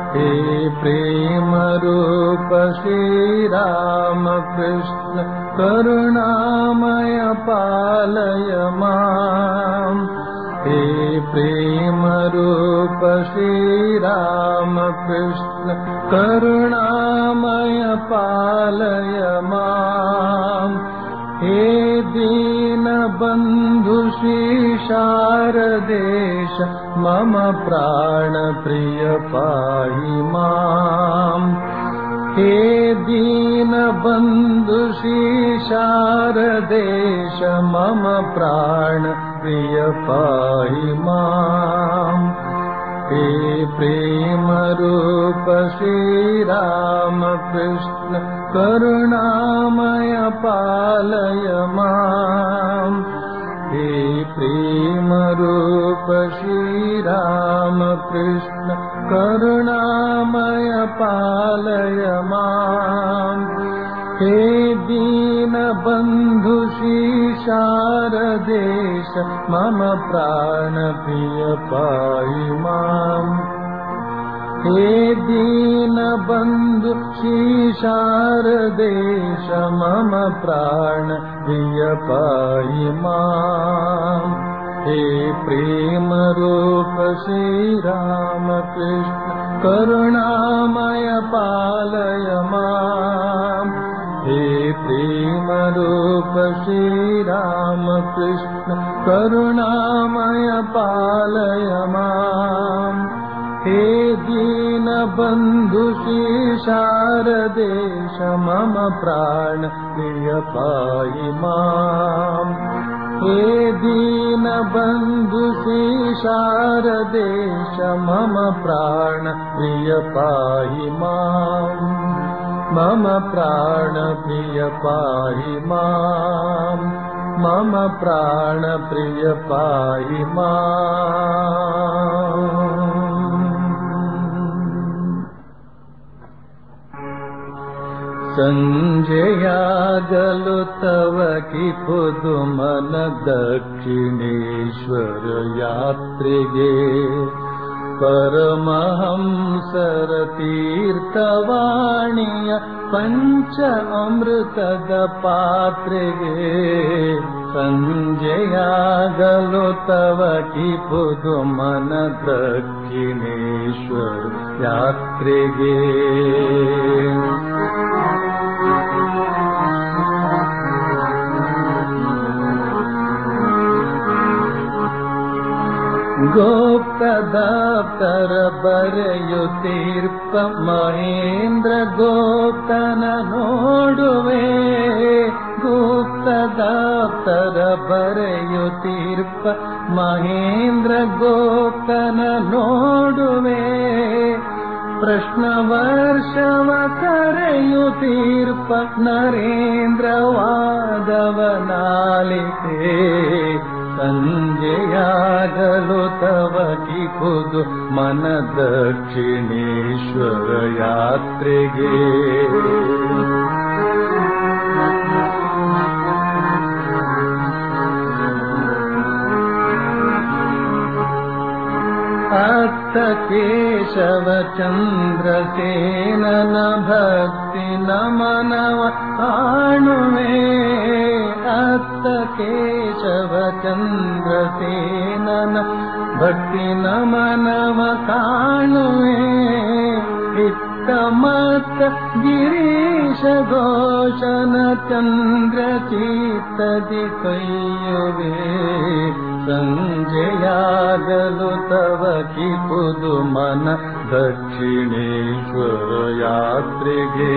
हे प्रेम रूप श्रीराम कृष्ण करुणामय पालय माम् हे प्रेम रूप श्रीराम कृष्ण करुणामय पालय माम् हे दीनबन्धु शारदेश मम प्राणप्रिय पाहि माम् हे दीनबन्धु शारदेश मम प्राणप्रिय पाहि माम् हे प्रेमरूप श्रीराम कृष्ण करुणामय पालय माम् हे प्रेमरूप श्रीराम कृष्ण करुणामय पालय माम् हे दीनबन्धु शारदेश मम प्राणप्रिय पाहि माम् हे दीनबन्धु शारदेश मम प्राणप्रिय पाहि माम् हे प्रेमरूप श्रीरामकृष्ण करुणामय पालय माम् हे प्रेमरूप श्रीरामकृष्ण करुणामय पालय माम् हे दीनबन्धु शारदेश मम प्राण प्रिय पाहि माम् हे दीनबन्धु शारदेश मम प्राण प्रिय पाहि माम् मम प्राण प्रिय पाहि माम् मम प्राण प्रिय पाहि माम् ಸಂಜೆಯಾಗಲು ತವ ಕಿಪುದು ಮನ ದಕ್ಷಿಣೇಶ್ವರ ಯಾತ್ರೆಗೆ ಪರಮಹಂಸರ ತೀರ್ಥವಾಣಿಯ ಪಂಚ ಅಮೃತದ ಪಾತ್ರೆಗೆ ಸಂಜೆಯಾಗಲು ತವ ಕಿಪುದು ಮನ ದಕ್ಷಿಣೇಶ್ವರ ಯಾತ್ರೆಗೆ ಗೋಪ್ತದಾಪ್ತರ ಬರೆಯುತ್ತೀರ್ಪ ಮಹೇಂದ್ರ ಗೋಪ್ತನ ನೋಡುವೆ ಗುಪ್ತದಾಪ್ತರ ಬರೆಯುತ್ತೀರ್ಪ ಮಹೇಂದ್ರ ಗೋಪ್ತನ ನೋಡುವೆ ಪ್ರಶ್ನ ವರ್ಷವ ಕರೆಯುತ್ತೀರ್ಪ ನರೇಂದ್ರ ವಾದವನಾಲಿತೆ ಸಂಜೆಯಾಗಲು ತವ ಕಿಪುದು ಮನ ದಕ್ಷಿಣೇಶ್ವರ ಯಾತ್ರೆಗೆ ಅತ್ತ ಕೇಶವ ಚಂದ್ರಸೇನನ ಭಕ್ತಿ ನಮನವ ಕಾಣುವೆ ಅತ್ತ ಕೇಶವ ಚಂದ್ರಸೇನನ ಭಕ್ತಿ ನಮನವ ಕಾಣುವೆ ಇತ್ತ ಮತ್ತ ಗಿರೀಶ ಘೋಷನ ಚಂದ್ರ ಚೀತದಿ ಕೈಯುವೆ ಸಂಜೆಯಾಗಲು ತವ ಕಿಪುದು ಮನ ದಕ್ಷಿಣೇಶ್ವರ ಯಾತ್ರೆಗೆ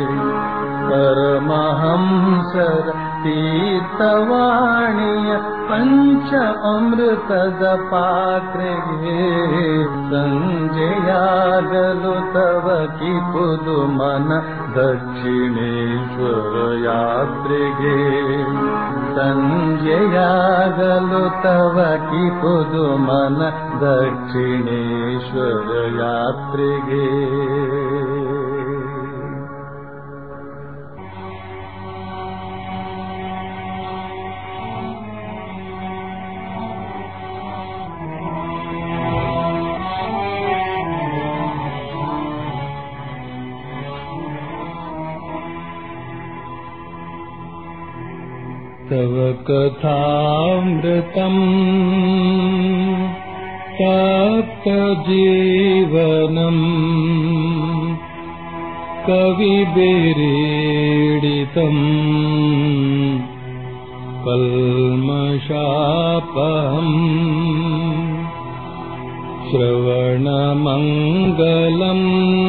ಪರಮಹಂಸರ ತೀರ್ಥವಾಣಿಯ ಪಂಚ ಅಮೃತದ ಪಾತ್ರೆಗೆ ಸಂಜೆಯಾಗಲು ತವ ಕಿಪುದು ಮನ ದಕ್ಷಿಣೇಶ್ವರ ಯಾತ್ರೆಗೆ ಸಂಜೆಯಾಗಲು ತವ ಕಿಪುದು ಮನ ದಕ್ಷಿಣೇಶ್ವರ ಯಾತ್ರೆಗೆ तव कथामृतम् तप्तजीवनम् कविभिरीडितम् कल्मषापहम् श्रवणमङ्गलम्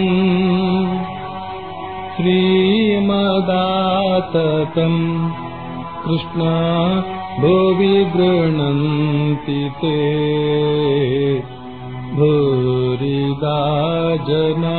श्रीमदाततम् कृष्णा भुवि गृह्णन्ति ते भूरिदा जना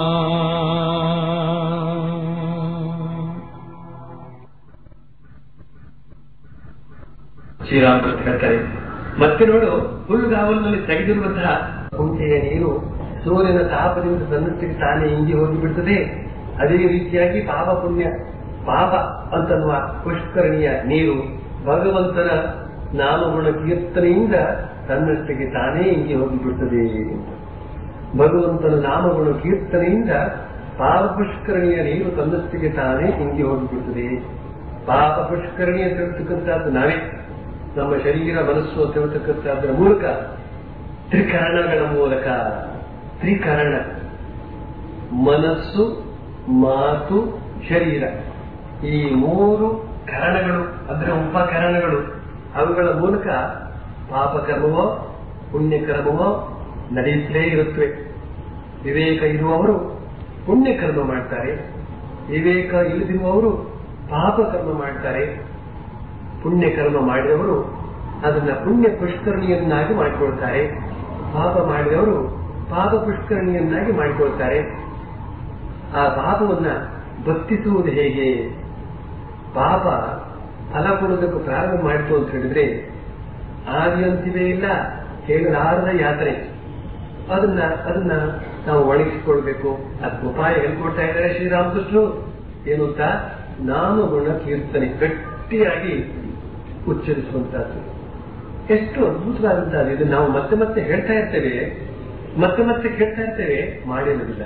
ಶ್ರೀರಾಮಕೃಷ್ಣ ಹೇಳ್ತಾರೆ ಮತ್ತೆ ನೋಡು ಹುಲ್ಲುಗಾವಲಿನಲ್ಲಿ ತೆಗೆದಿರುವಂತಹ ಕುಂಟೆಯ ನೀರು ಸೂರ್ಯನ ತಾಪದಿಂದ ತನ್ನಷ್ಟಕ್ಕೆ ತಾನೇ ಇಂಗಿ ಹೋಗಿ ಬಿಡ್ತದೆ ಅದೇ ರೀತಿಯಾಗಿ ಪಾಪ ಪುಣ್ಯ ಪಾಪ ಅಂತನ್ನುವ ಪುಷ್ಕರಣಿಯ ನೀರು ಭಗವಂತನ ನಾಮಗುಣ ಕೀರ್ತನೆಯಿಂದ ತನ್ನಷ್ಟಕ್ಕೆ ತಾನೇ ಇಂಗಿ ಹೋಗಿ ಬಿಡ್ತದೆ ಭಗವಂತನ ನಾಮಗುಣ ಕೀರ್ತನೆಯಿಂದ ಪಾಪ ಪುಷ್ಕರಣಿಯ ನೀರು ತನ್ನಷ್ಟಕ್ಕೆ ತಾನೇ ಇಂಗಿ ಹೋಗಿಬಿಡ್ತದೆ ಪಾಪ ಪುಷ್ಕರಣಿಯ ತಿಳ್ತಕ್ಕಂಥದ್ದು ನಾವೇ ನಮ್ಮ ಶರೀರ ಮನಸ್ಸು ಅಂತ ಹೇಳ್ತಕ್ಕಂಥದ್ರ ಮೂಲಕ ತ್ರಿಕರಣಗಳ ಮೂಲಕ ತ್ರಿಕರಣ ಮನಸ್ಸು ಮಾತು ಶರೀರ ಈ ಮೂರು ಕರಣಗಳು ಅಂದ್ರೆ ಉಪಕರಣಗಳು ಅವುಗಳ ಮೂಲಕ ಪಾಪಕರ್ಮವೋ ಪುಣ್ಯಕರ್ಮವೋ ನಡೆಯುತ್ತಲೇ ಇರುತ್ತವೆ ವಿವೇಕ ಇರುವವರು ಪುಣ್ಯಕರ್ಮ ಮಾಡ್ತಾರೆ ವಿವೇಕ ಇಲ್ಲದಿರುವವರು ಪಾಪಕರ್ಮ ಮಾಡ್ತಾರೆ ಪುಣ್ಯಕರ್ಮ ಮಾಡಿದವರು ಅದನ್ನ ಪುಣ್ಯ ಪುಷ್ಕರಣಿಯನ್ನಾಗಿ ಮಾಡಿಕೊಳ್ತಾರೆ ಪಾಪ ಮಾಡಿದವರು ಪಾಪ ಪುಷ್ಕರಣಿಯನ್ನಾಗಿ ಮಾಡಿಕೊಳ್ತಾರೆ ಆ ಪಾಪವನ್ನ ಬತ್ತಿಸುವುದು ಹೇಗೆ ಪಾಪ ಫಲ ಕೊಡೋದಕ್ಕೆ ಪ್ರಾರಂಭ ಮಾಡಿತು ಅಂತ ಹೇಳಿದ್ರೆ ಆದಿ ಅಂತಿವೇ ಇಲ್ಲ ಹೇಳಲಾರದ ಯಾತ್ರೆ ಅದನ್ನ ಅದನ್ನ ನಾವು ಒಣಗಿಸಿಕೊಳ್ಬೇಕು ಅದಕ್ಕೆ ಉಪಾಯ ಹೇಳ್ಕೊಡ್ತಾ ಇದ್ದಾರೆ ಶ್ರೀರಾಮಕೃಷ್ಣರು ಏನು ಅಂತ ನಾಮಗುಣ ಕೀರ್ತನೆ ಗಟ್ಟಿಯಾಗಿ ಉಚ್ಚರಿಸುವಂತಹದ್ದು ಎಷ್ಟು ಅದ್ಭುತವಾದಂತಹದ್ದು ಇದು ನಾವು ಮತ್ತೆ ಮತ್ತೆ ಹೇಳ್ತಾ ಇರ್ತೇವೆ ಮತ್ತೆ ಮತ್ತೆ ಕೇಳ್ತಾ ಇರ್ತೇವೆ ಮಾಡಿರುವುದಿಲ್ಲ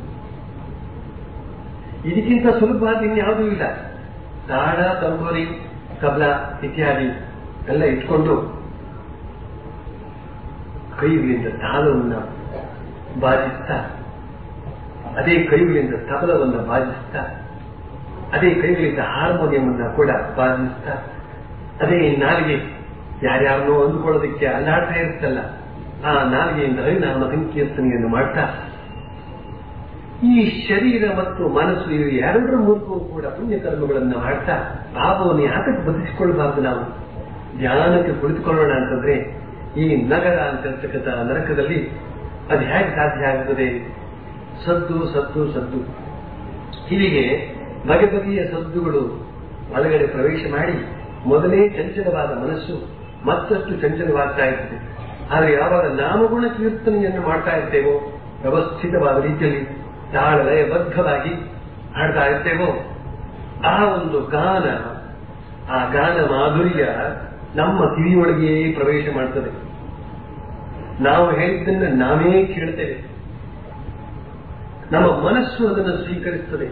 ಇದಕ್ಕಿಂತ ಸುಲಭವಾಗಿ ಇನ್ಯಾವುದೂ ಇಲ್ಲ ತಾಳ ತಂಬೂರಿ ಕಬ್ಲ ಇತ್ಯಾದಿ ಎಲ್ಲ ಇಟ್ಕೊಂಡು ಕೈಗಳಿಂದ ತಾಳವನ್ನು ಬಾಜಿಸ್ತಾ ಅದೇ ಕೈಗಳಿಂದ ತಬಲವನ್ನು ಬಾಜಿಸ್ತಾ ಅದೇ ಕೈಗಳಿಂದ ಹಾರ್ಮೋನಿಯಂ ಕೂಡ ಬಾಜಿಸ್ತಾ ಅದೇ ನಾಲಿಗೆ ಯಾರ್ಯಾರನ್ನೋ ಅಂದುಕೊಳ್ಳೋದಕ್ಕೆ ಅಲ್ಲಾಡ್ತಾ ಇರುತ್ತಲ್ಲ ಆ ನಾಲಿಗೆಯಿಂದ ಹರಿನಾಮ ಸಂಕೀರ್ತನೆಯನ್ನು ಮಾಡ್ತಾ ಈ ಶರೀರ ಮತ್ತು ಮನಸ್ಸು ಇವು ಎರಡರ ಮೂಲಕವೂ ಕೂಡ ಪುಣ್ಯ ಕರ್ಮಗಳನ್ನು ಮಾಡ್ತಾ ಪಾಪವನ್ನು ಯಾಕಕ್ಕೆ ಬದುಕಿಸಿಕೊಳ್ಬಾರ್ದು ನಾವು ಧ್ಯಾನಕ್ಕೆ ಕುಳಿತುಕೊಳ್ಳೋಣ ಅಂತಂದ್ರೆ ಈ ನಗರ ಅಂತ ಹೇಳ್ತಕ್ಕಂಥ ನರಕದಲ್ಲಿ ಅದು ಹೇಗೆ ಸಾಧ್ಯ ಆಗುತ್ತದೆ ಸದ್ದು ಸದ್ದು ಸದ್ದು ಹೀಗೆ ಬಗೆ ಬಗೆಯ ಸದ್ದುಗಳು ಒಳಗಡೆ ಪ್ರವೇಶ ಮಾಡಿ ಮೊದಲೇ ಚಂಚಲವಾದ ಮನಸ್ಸು ಮತ್ತಷ್ಟು ಚಂಚಲವಾಗ್ತಾ ಇರ್ತದೆ ಆದರೆ ಯಾವಾಗ ನಾಮಗುಣ ಕೀರ್ತನೆಯನ್ನು ಮಾಡ್ತಾ ಇರ್ತೇವೋ ವ್ಯವಸ್ಥಿತವಾದ ರೀತಿಯಲ್ಲಿ ತಾಳ ಲಯಬದ್ಧವಾಗಿ ಹಾಡ್ತಾ ಇರ್ತೇವೋ ಆ ಒಂದು ಗಾನ ಆ ಗಾನ ಮಾಧುರ್ಯ ನಮ್ಮ ಕಿವಿಯೊಳಗೆಯೇ ಪ್ರವೇಶ ಮಾಡ್ತದೆ ನಾವು ಹೇಳಿದ್ದನ್ನ ನಾವೇ ಕೇಳ್ತೇವೆ ನಮ್ಮ ಮನಸ್ಸು ಅದನ್ನು ಸ್ವೀಕರಿಸ್ತದೆ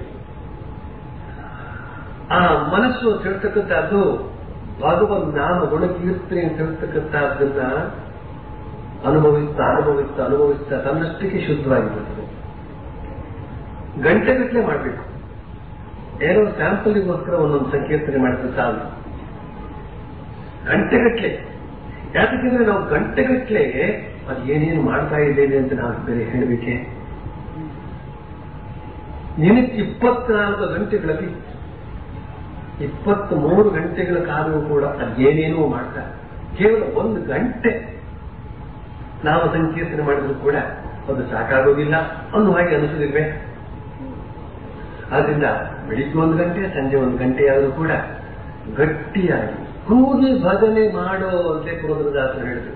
ಆ ಮನಸ್ಸು ಅಂತ ಹೇಳ್ತಕ್ಕಂಥದ್ದು ಭಗವನ್ ನಾಮ ಗುಣ ಕೀರ್ತನೆ ಅಂತ ಹೇಳ್ತಕ್ಕಂಥದ್ದನ್ನ ಅನುಭವಿಸ್ತಾ ಅನುಭವಿಸ್ತಾ ಅನುಭವಿಸ್ತಾ ತನ್ನಷ್ಟಕ್ಕೆ ಶುದ್ಧವಾಗಿರುತ್ತದೆ ಗಂಟೆಗಟ್ಟಲೆ ಮಾಡಬೇಕು ಏನೋ ಸ್ಯಾಂಪಲ್ಗೋಸ್ಕರ ಒಂದೊಂದು ಸಂಕೀರ್ತನೆ ಮಾಡಿದ್ರೆ ಸಾಲು ಗಂಟೆಗಟ್ಟಲೆ ಯಾಕಂದ್ರೆ ನಾವು ಗಂಟೆಗಟ್ಟಲೆ ಅದು ಏನೇನು ಮಾಡ್ತಾ ಇದ್ದೇವೆ ಅಂತ ನಾವು ಬೇರೆ ಹೇಳಬೇಕೆ ದಿನಕ್ಕೆ ಇಪ್ಪತ್ನಾಲ್ಕು ಗಂಟೆಗಳಲ್ಲಿ ಇಪ್ಪತ್ತ್ ಮೂರು ಗಂಟೆಗಳ ಕಾಲವೂ ಕೂಡ ಅದು ಏನೇನೋ ಮಾಡ್ತಾರೆ ಕೇವಲ ಒಂದು ಗಂಟೆ ನಾವು ಸಂಕೀರ್ತನೆ ಮಾಡಿದ್ರು ಕೂಡ ಅದು ಸಾಕಾಗೋದಿಲ್ಲ ಅನ್ನೋ ಹಾಗೆ ಅನಿಸೋದಿಲ್ವೇ ಆದ್ರಿಂದ ಬೆಳಿಗ್ಗೆ ಒಂದು ಗಂಟೆ ಸಂಜೆ ಒಂದು ಗಂಟೆಯಾದರೂ ಕೂಡ ಗಟ್ಟಿಯಾಗಿ ಕೂಗಿ ಭಜನೆ ಮಾಡೋ ಅಂತ ಪುರಂದ್ರದಾಸರು ಹೇಳಿದ್ರು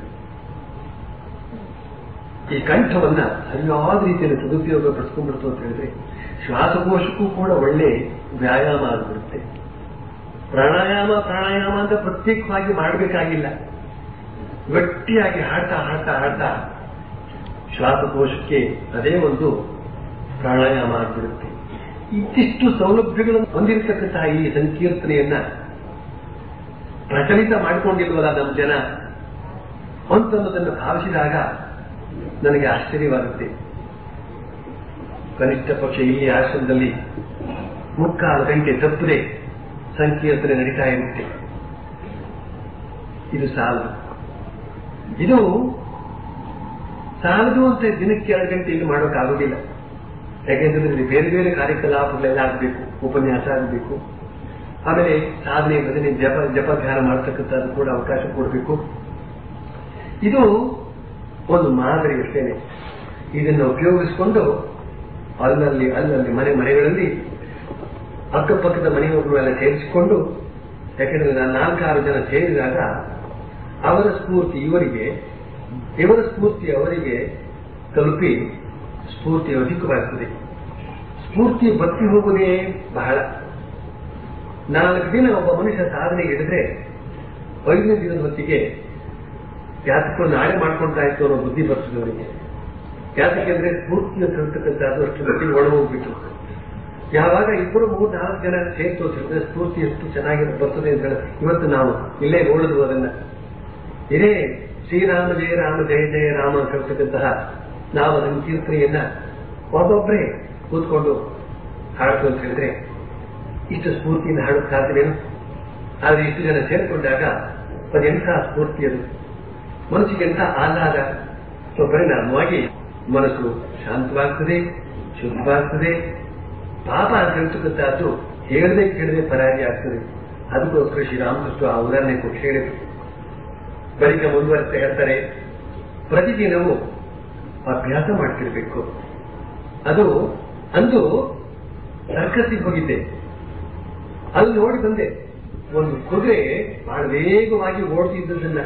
ಈ ಕಂಠವನ್ನ ಸರಿಯಾದ ರೀತಿಯಲ್ಲಿ ಸದುಪಯೋಗ ಪಡಿಸ್ಕೊಂಡ್ಬಿಡ್ತು ಅಂತ ಹೇಳಿದ್ರೆ ಶ್ವಾಸಕೋಶಕ್ಕೂ ಕೂಡ ಒಳ್ಳೆ ವ್ಯಾಯಾಮ ಆಗಿಬಿಡುತ್ತೆ ಪ್ರಾಣಾಯಾಮ ಪ್ರಾಣಾಯಾಮ ಅಂತ ಪ್ರತ್ಯೇಕವಾಗಿ ಮಾಡಬೇಕಾಗಿಲ್ಲ ಗಟ್ಟಿಯಾಗಿ ಹಾಡ್ತಾ ಹಾಡ್ತಾ ಹಾಡ್ತಾ ಶ್ವಾಸಕೋಶಕ್ಕೆ ಅದೇ ಒಂದು ಪ್ರಾಣಾಯಾಮ ಆಗಿಬಿಡುತ್ತೆ ಇಷ್ಟಿಷ್ಟು ಸೌಲಭ್ಯಗಳನ್ನು ಹೊಂದಿರತಕ್ಕಂತಹ ಈ ಸಂಕೀರ್ತನೆಯನ್ನ ಪ್ರಚಲಿತ ಮಾಡಿಕೊಂಡಿಲ್ವಲ್ಲ ನಮ್ಮ ಜನ ಅಂತನ್ನೋದನ್ನು ಭಾವಿಸಿದಾಗ ನನಗೆ ಆಶ್ಚರ್ಯವಾಗುತ್ತೆ ಕನಿಷ್ಠ ಪಕ್ಷ ಇಲ್ಲಿ ಆಶ್ರಮದಲ್ಲಿ ಮುಕ್ಕಾಲು ಗಂಟೆ ತಪ್ಪದೆ ಸಂಕೀರ್ತನೆ ನಡೀತಾ ಇರುತ್ತೆ ಇದು ಸಾಲದು ಇದು ಸಾಲದು ಅಂತ ದಿನಕ್ಕೆ ಎರಡು ಗಂಟೆ ಇಲ್ಲಿ ಮಾಡೋಕ್ಕಾಗೋದಿಲ್ಲ ಯಾಕೆಂದ್ರೆ ಇಲ್ಲಿ ಬೇರೆ ಬೇರೆ ಕಾರ್ಯಕಲಾಪಗಳೆಲ್ಲ ಆಗಬೇಕು ಉಪನ್ಯಾಸ ಆಗಬೇಕು ಆಮೇಲೆ ಸಾಧನೆ ಭಜನೆ ಜಪ ಜಪ ಧ್ಯಾನ ಮಾಡ್ತಕ್ಕಂಥದ್ದು ಕೂಡ ಅವಕಾಶ ಕೊಡಬೇಕು ಇದು ಒಂದು ಮಾದರಿ ಅಷ್ಟೇನೆ ಇದನ್ನು ಉಪಯೋಗಿಸಿಕೊಂಡು ಅಲ್ಲಲ್ಲಿ ಅಲ್ಲಲ್ಲಿ ಮನೆ ಮನೆಗಳಲ್ಲಿ ಅಕ್ಕಪಕ್ಕದ ಮನೆಯವರು ಎಲ್ಲ ಸೇರಿಸಿಕೊಂಡು ಯಾಕೆಂದ್ರೆ ನಾನು ನಾಲ್ಕಾರು ಜನ ಸೇರಿದಾಗ ಅವರ ಸ್ಫೂರ್ತಿ ಇವರಿಗೆ ಇವರ ಸ್ಫೂರ್ತಿ ಅವರಿಗೆ ತಲುಪಿ ಸ್ಫೂರ್ತಿ ಅಧಿಕವಾಗ್ತದೆ ಸ್ಫೂರ್ತಿ ಬತ್ತಿ ಹೋಗುವುದೇ ಬಹಳ ನಾಲ್ಕು ದಿನ ಒಬ್ಬ ಮನುಷ್ಯ ಸಾಧನೆಗೆ ಹಿಡಿದ್ರೆ ಐದನೇ ದಿನದ ಹೊತ್ತಿಗೆ ಯಾತಕ್ಕೂ ನಾಳೆ ಮಾಡ್ಕೊಳ್ತಾ ಇತ್ತು ಅನ್ನೋ ಬುದ್ಧಿ ಬರ್ತದೆ ಅವರಿಗೆ ಯಾತಕ್ಕೆಂದ್ರೆ ಸ್ಫೂರ್ತಿಯ ತರ್ತಕ್ಕಂಥದ್ದು ಅಷ್ಟು ಮಟ್ಟಿಗೆ ಒಳಗೋಗ್ಬಿಟ್ಟು ಯಾವಾಗ ಇಬ್ಬರು ಮೂರು ನಾಲ್ಕು ಜನ ಸೇರ್ತು ಹೇಳಿದ್ರೆ ಸ್ಫೂರ್ತಿ ಎಷ್ಟು ಚೆನ್ನಾಗಿ ಬರ್ತದೆ ಅಂತ ಹೇಳಿ ಇವತ್ತು ನಾವು ಇಲ್ಲೇ ನೋಡಿದ್ವು ಅದನ್ನ ಇದೇ ಶ್ರೀರಾಮ ಜಯ ರಾಮ ಜಯ ಜಯ ರಾಮ ಅಂತ ಹೇಳ್ತಕ್ಕಂತಹ ನಾವು ಸಂಕೀರ್ತನೆಯನ್ನ ಒಬ್ಬೊಬ್ಬರೇ ಕೂತ್ಕೊಂಡು ಹಾಡ್ತು ಅಂತ ಹೇಳಿದ್ರೆ ಇಷ್ಟು ಸ್ಫೂರ್ತಿಯಿಂದ ಹಾಡೋಕ್ ಸಾಧ್ಯವೇನು ಆದ್ರೆ ಇಷ್ಟು ಜನ ಸೇರಿಕೊಂಡಾಗ ಅದೆಂಥ ಸ್ಫೂರ್ತಿ ಅದು ಮನಸ್ಸಿಗೆ ಎಂಥ ಆಹ್ಲಾದ ಸೊ ಪರಿಣಾಮವಾಗಿ ಮನಸ್ಸು ಶಾಂತವಾಗ್ತದೆ ಶುದ್ಧವಾಗ್ತದೆ ಪಾಪ ಅಂತ ಹೇಳ್ತಕ್ಕಂಥದ್ದು ಹೇಳದೆ ಕೇಳದೆ ಪರಾರಿ ಆಗ್ತದೆ ಅದಕ್ಕೋಸ್ಕರ ಶ್ರೀರಾಮಕೃಷ್ಣ ಆ ಉದಾಹರಣೆ ಕೊಟ್ಟು ಹೇಳಿದ್ರು ಬಳಿಕ ಮುಂದುವರಿಸ್ತಾ ಹೇಳ್ತಾರೆ ಪ್ರತಿದಿನವೂ ಅಭ್ಯಾಸ ಮಾಡ್ತಿರ್ಬೇಕು ಅದು ಅಂದು ಸರ್ಕಸ್ಸಿಗೆ ಹೋಗಿದ್ದೆ ಅಲ್ಲಿ ನೋಡಿ ಬಂದೆ ಒಂದು ಕುದುರೆ ಬಹಳ ವೇಗವಾಗಿ ಓಡ್ತಿದ್ದದನ್ನ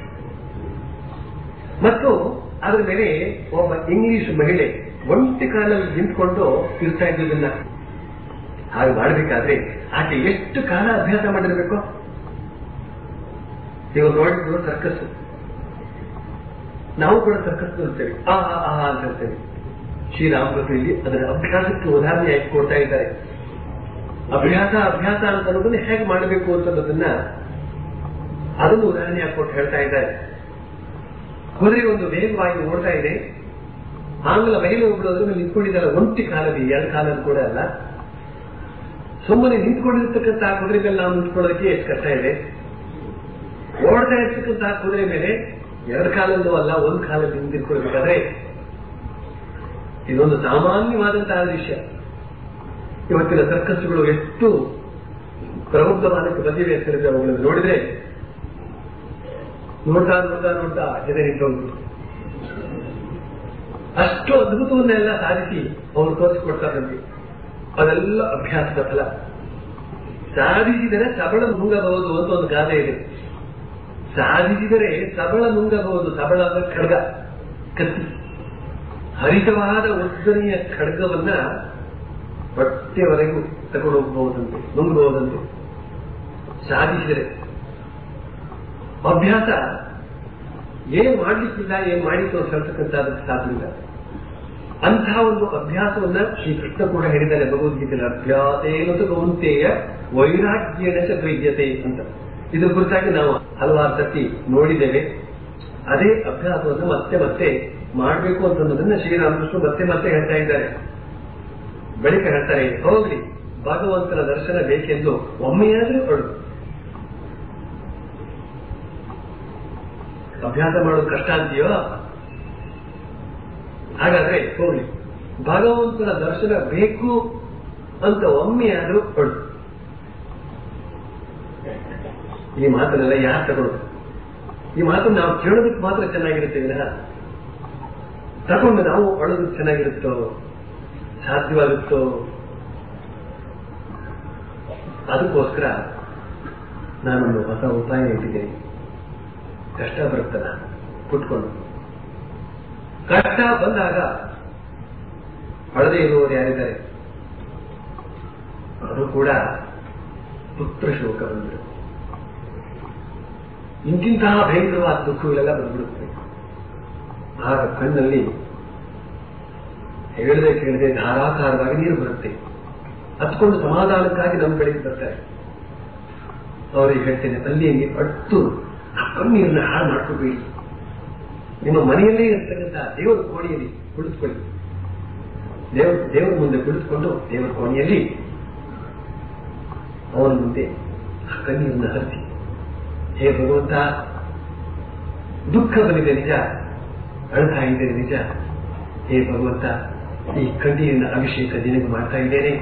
ಮತ್ತು ಅದರ ಮೇಲೆ ಒಬ್ಬ ಇಂಗ್ಲಿಷ್ ಮಹಿಳೆ ಒಂಟಿ ಕಾಲಲ್ಲಿ ನಿಂತ್ಕೊಂಡು ಇರ್ತಾ ಇದ್ದದನ್ನ ಹಾಗೆ ಮಾಡಬೇಕಾದ್ರೆ ಆಕೆ ಎಷ್ಟು ಕಾಲ ಅಭ್ಯಾಸ ಮಾಡಿರ್ಬೇಕು ನೀವು ನೋಡಿದ್ರು ಸರ್ಕಸ್ ನಾವು ಕೂಡ ಸರ್ಕಸ್ ನೋಡ್ತೇವೆ ಆ ಆ, ಆ ಅಂತ ಹೇಳ್ತೇವೆ ಶ್ರೀರಾಮಕೃಷ್ಣ ಇಲ್ಲಿ ಅದರ ಅಭ್ಯಾಸಕ್ಕೆ ಉದಾಹರಣೆ ಆಗಿ ಕೊಡ್ತಾ ಇದ್ದಾರೆ ಅಭ್ಯಾಸ ಅಭ್ಯಾಸ ಅಂತ ಅನ್ನೋದನ್ನ ಹೇಗೆ ಮಾಡಬೇಕು ಅಂತನ್ನೋದನ್ನ ಅದನ್ನು ಉದಾಹರಣೆ ಕೊಟ್ಟು ಹೇಳ್ತಾ ಇದ್ದಾರೆ ಕುದುರೆ ಒಂದು ವೇಗವಾಗಿ ಓಡ್ತಾ ಇದೆ ಆಂಗ್ಲ ಮಹಿಳೆ ಒಬ್ಬಳು ಅದನ್ನು ನಿಂತ್ಕೊಂಡಿದ್ದಾರೆ ಒಂಟಿ ಕಾಲದಿ ಎರಡು ಕಾಲದ ಕೂಡ ಅಲ್ಲ ಸುಮ್ಮನೆ ನಿಂತ್ಕೊಂಡಿರ್ತಕ್ಕಂಥ ಕುದುರೆ ಮೇಲೆ ನಾವು ನಿಂತ್ಕೊಳ್ಳೋದಕ್ಕೆ ಎಷ್ಟು ಕಷ್ಟ ಇದೆ ಓಡ್ತಾ ಇರ್ತಕ್ಕಂತಹ ಕುದುರೆ ಮೇಲೆ ಎರಡು ಕಾಲಲ್ಲೂ ಅಲ್ಲ ಒಂದು ಕಾಲಲ್ಲಿ ನಿಂತಿರ್ಕೊಳ್ಬೇಕಾದ್ರೆ ಇದೊಂದು ಸಾಮಾನ್ಯವಾದಂತಹ ದೃಶ್ಯ ಇವತ್ತಿನ ಸರ್ಕಸ್ಗಳು ಎಷ್ಟು ಪ್ರಬುದ್ಧವಾದಕ್ಕೆ ಬಂದಿವೆ ಅಂತ ಹೇಳಿದ್ರೆ ಅವುಗಳನ್ನು ನೋಡಿದ್ರೆ ನೋಡ್ತಾ ನೋಡ್ತಾ ನೋಡ್ತಾ ಜನ ನಿಂತೋಗ್ಬಿಟ್ಟು ಅಷ್ಟು ಅದ್ಭುತವನ್ನೆಲ್ಲ ಸಾಧಿಸಿ ಅವರು ತೋರಿಸಿಕೊಡ್ತಾರಂತೆ ಅದೆಲ್ಲ ಅಭ್ಯಾಸದ ಫಲ ಸಾಧಿಸಿದರೆ ಸಬಳ ನುಂಗಬಹುದು ಅಂತ ಒಂದು ಗಾದೆ ಇದೆ ಸಾಧಿಸಿದರೆ ಸಬಳ ನುಂಗಬಹುದು ಸಬಳ ಅಂದ್ರೆ ಖಡ್ಗ ಕತ್ತಿ ಹರಿತವಾದ ಉದ್ದನೆಯ ಖಡ್ಗವನ್ನ ಹೊಟ್ಟೆವರೆಗೂ ತಗೊಂಡು ಹೋಗಬಹುದಂತೆ ನುಂಗಬಹುದಂತೆ ಸಾಧಿಸಿದರೆ ಅಭ್ಯಾಸ ಏನ್ ಮಾಡ್ಲಿಕ್ಕಿಲ್ಲ ಏನ್ ಮಾಡಿತ್ತು ಅಂತ ಹೇಳ್ತಕ್ಕಂಥದ್ದಕ್ಕೆ ಸಾಧ್ಯ ಇಲ್ಲ ಅಂತಹ ಒಂದು ಅಭ್ಯಾಸವನ್ನ ಶ್ರೀ ಕೃಷ್ಣ ಕೂಡ ಹೇಳಿದ್ದಾರೆ ಭಗವದ್ಗೀತೆಯಲ್ಲಿ ಅಭ್ಯಾಸೇನ ಕೌಂತೆಯ ವೈರಾಗ್ಯನ ಚ ಗೃಹ್ಯತೆ ಅಂತ ಇದ್ರ ಕುರಿತಾಗಿ ನಾವು ಹಲವಾರು ಸರ್ತಿ ನೋಡಿದ್ದೇವೆ ಅದೇ ಅಭ್ಯಾಸವನ್ನು ಮತ್ತೆ ಮತ್ತೆ ಮಾಡಬೇಕು ಅಂತ ಅನ್ನೋದನ್ನ ಶ್ರೀರಾಮಕೃಷ್ಣ ಮತ್ತೆ ಮತ್ತೆ ಹೇಳ್ತಾ ಇದ್ದಾರೆ ಬಳಿಕ ಹೇಳ್ತಾರೆ ಹೋಗ್ಲಿ ಭಗವಂತನ ದರ್ಶನ ಬೇಕೆಂದು ಒಮ್ಮೆಯಾದ್ರೂ ಕೊಡು ಅಭ್ಯಾಸ ಮಾಡೋದು ಕಷ್ಟ ಅಂತೀಯೋ ಹಾಗಾದ್ರೆ ಹೋಗ್ಲಿ ಭಗವಂತನ ದರ್ಶನ ಬೇಕು ಅಂತ ಒಮ್ಮೆಯಾದ್ರೂ ಕೊಡು ಈ ಮಾತನ್ನೆಲ್ಲ ಯಾರು ತಗೊಳ್ಳೋದು ಈ ಮಾತನ್ನು ನಾವು ಕೇಳೋದಕ್ಕೆ ಮಾತ್ರ ಚೆನ್ನಾಗಿರುತ್ತೆ ವಿನಃ ತಗೊಂಡು ನಾವು ಒಳಗೋದು ಚೆನ್ನಾಗಿರುತ್ತೋ ಸಾಧ್ಯವಾಗುತ್ತೋ ಅದಕ್ಕೋಸ್ಕರ ನಾನೊಂದು ಹೊಸ ಉಪಾಯ ಇಟ್ಟಿದ್ದೇನೆ ಕಷ್ಟ ಬರುತ್ತಲ್ಲ ಕುಟ್ಕೊಂಡು ಕಷ್ಟ ಬಂದಾಗ ಅಳದೆ ಇರುವವರು ಯಾರಿದ್ದಾರೆ ಅದು ಕೂಡ ಪುತ್ರ ಶೋಕ ಬಂದರು ಇಂತಿಂತಹ ಭಯಂಕರವಾದ ದುಃಖಗಳೆಲ್ಲ ಬಂದ್ಬಿಡುತ್ತೆ ಆಗ ಕಣ್ಣಲ್ಲಿ ಹೇಳದೆ ಕೇಳದೆ ಧಾರಾಕಾರವಾಗಿ ನೀರು ಬರುತ್ತೆ ಹತ್ಕೊಂಡು ಸಮಾಧಾನಕ್ಕಾಗಿ ನಮ್ಮ ಕಡೆಗೆ ಬರ್ತಾರೆ ಅವರಿಗೆ ಹೇಳ್ತೇನೆ ಅಲ್ಲಿ ಅಟ್ಟು ಆ ಕಣ್ಣೀರನ್ನ ಹಾಳು ಮಾಡ್ಕೋಬೇಡಿ ನಿಮ್ಮ ಮನೆಯಲ್ಲೇ ಇರ್ತಕ್ಕಂಥ ದೇವರ ಕೋಣೆಯಲ್ಲಿ ಕುಳಿತುಕೊಳ್ಳಿ ದೇವರ ದೇವರ ಮುಂದೆ ಕುಳಿತುಕೊಂಡು ದೇವರ ಕೋಣೆಯಲ್ಲಿ ಅವನ ಮುಂದೆ ಆ ಕಣ್ಣೀರನ್ನ ಹರಿಸಿ ಹೇ ಭಗವಂತ ದುಃಖ ಬಂದಿದೆ ನಿಜ ಅಳ್ತಾ ಇದ್ದೇನೆ ನಿಜ ಹೇ ಭಗವಂತ ಈ ಕಣ್ಣೀರಿನ ಅಭಿಷೇಕ ನಿನಗೆ ಮಾಡ್ತಾ ಇದ್ದೇನೆ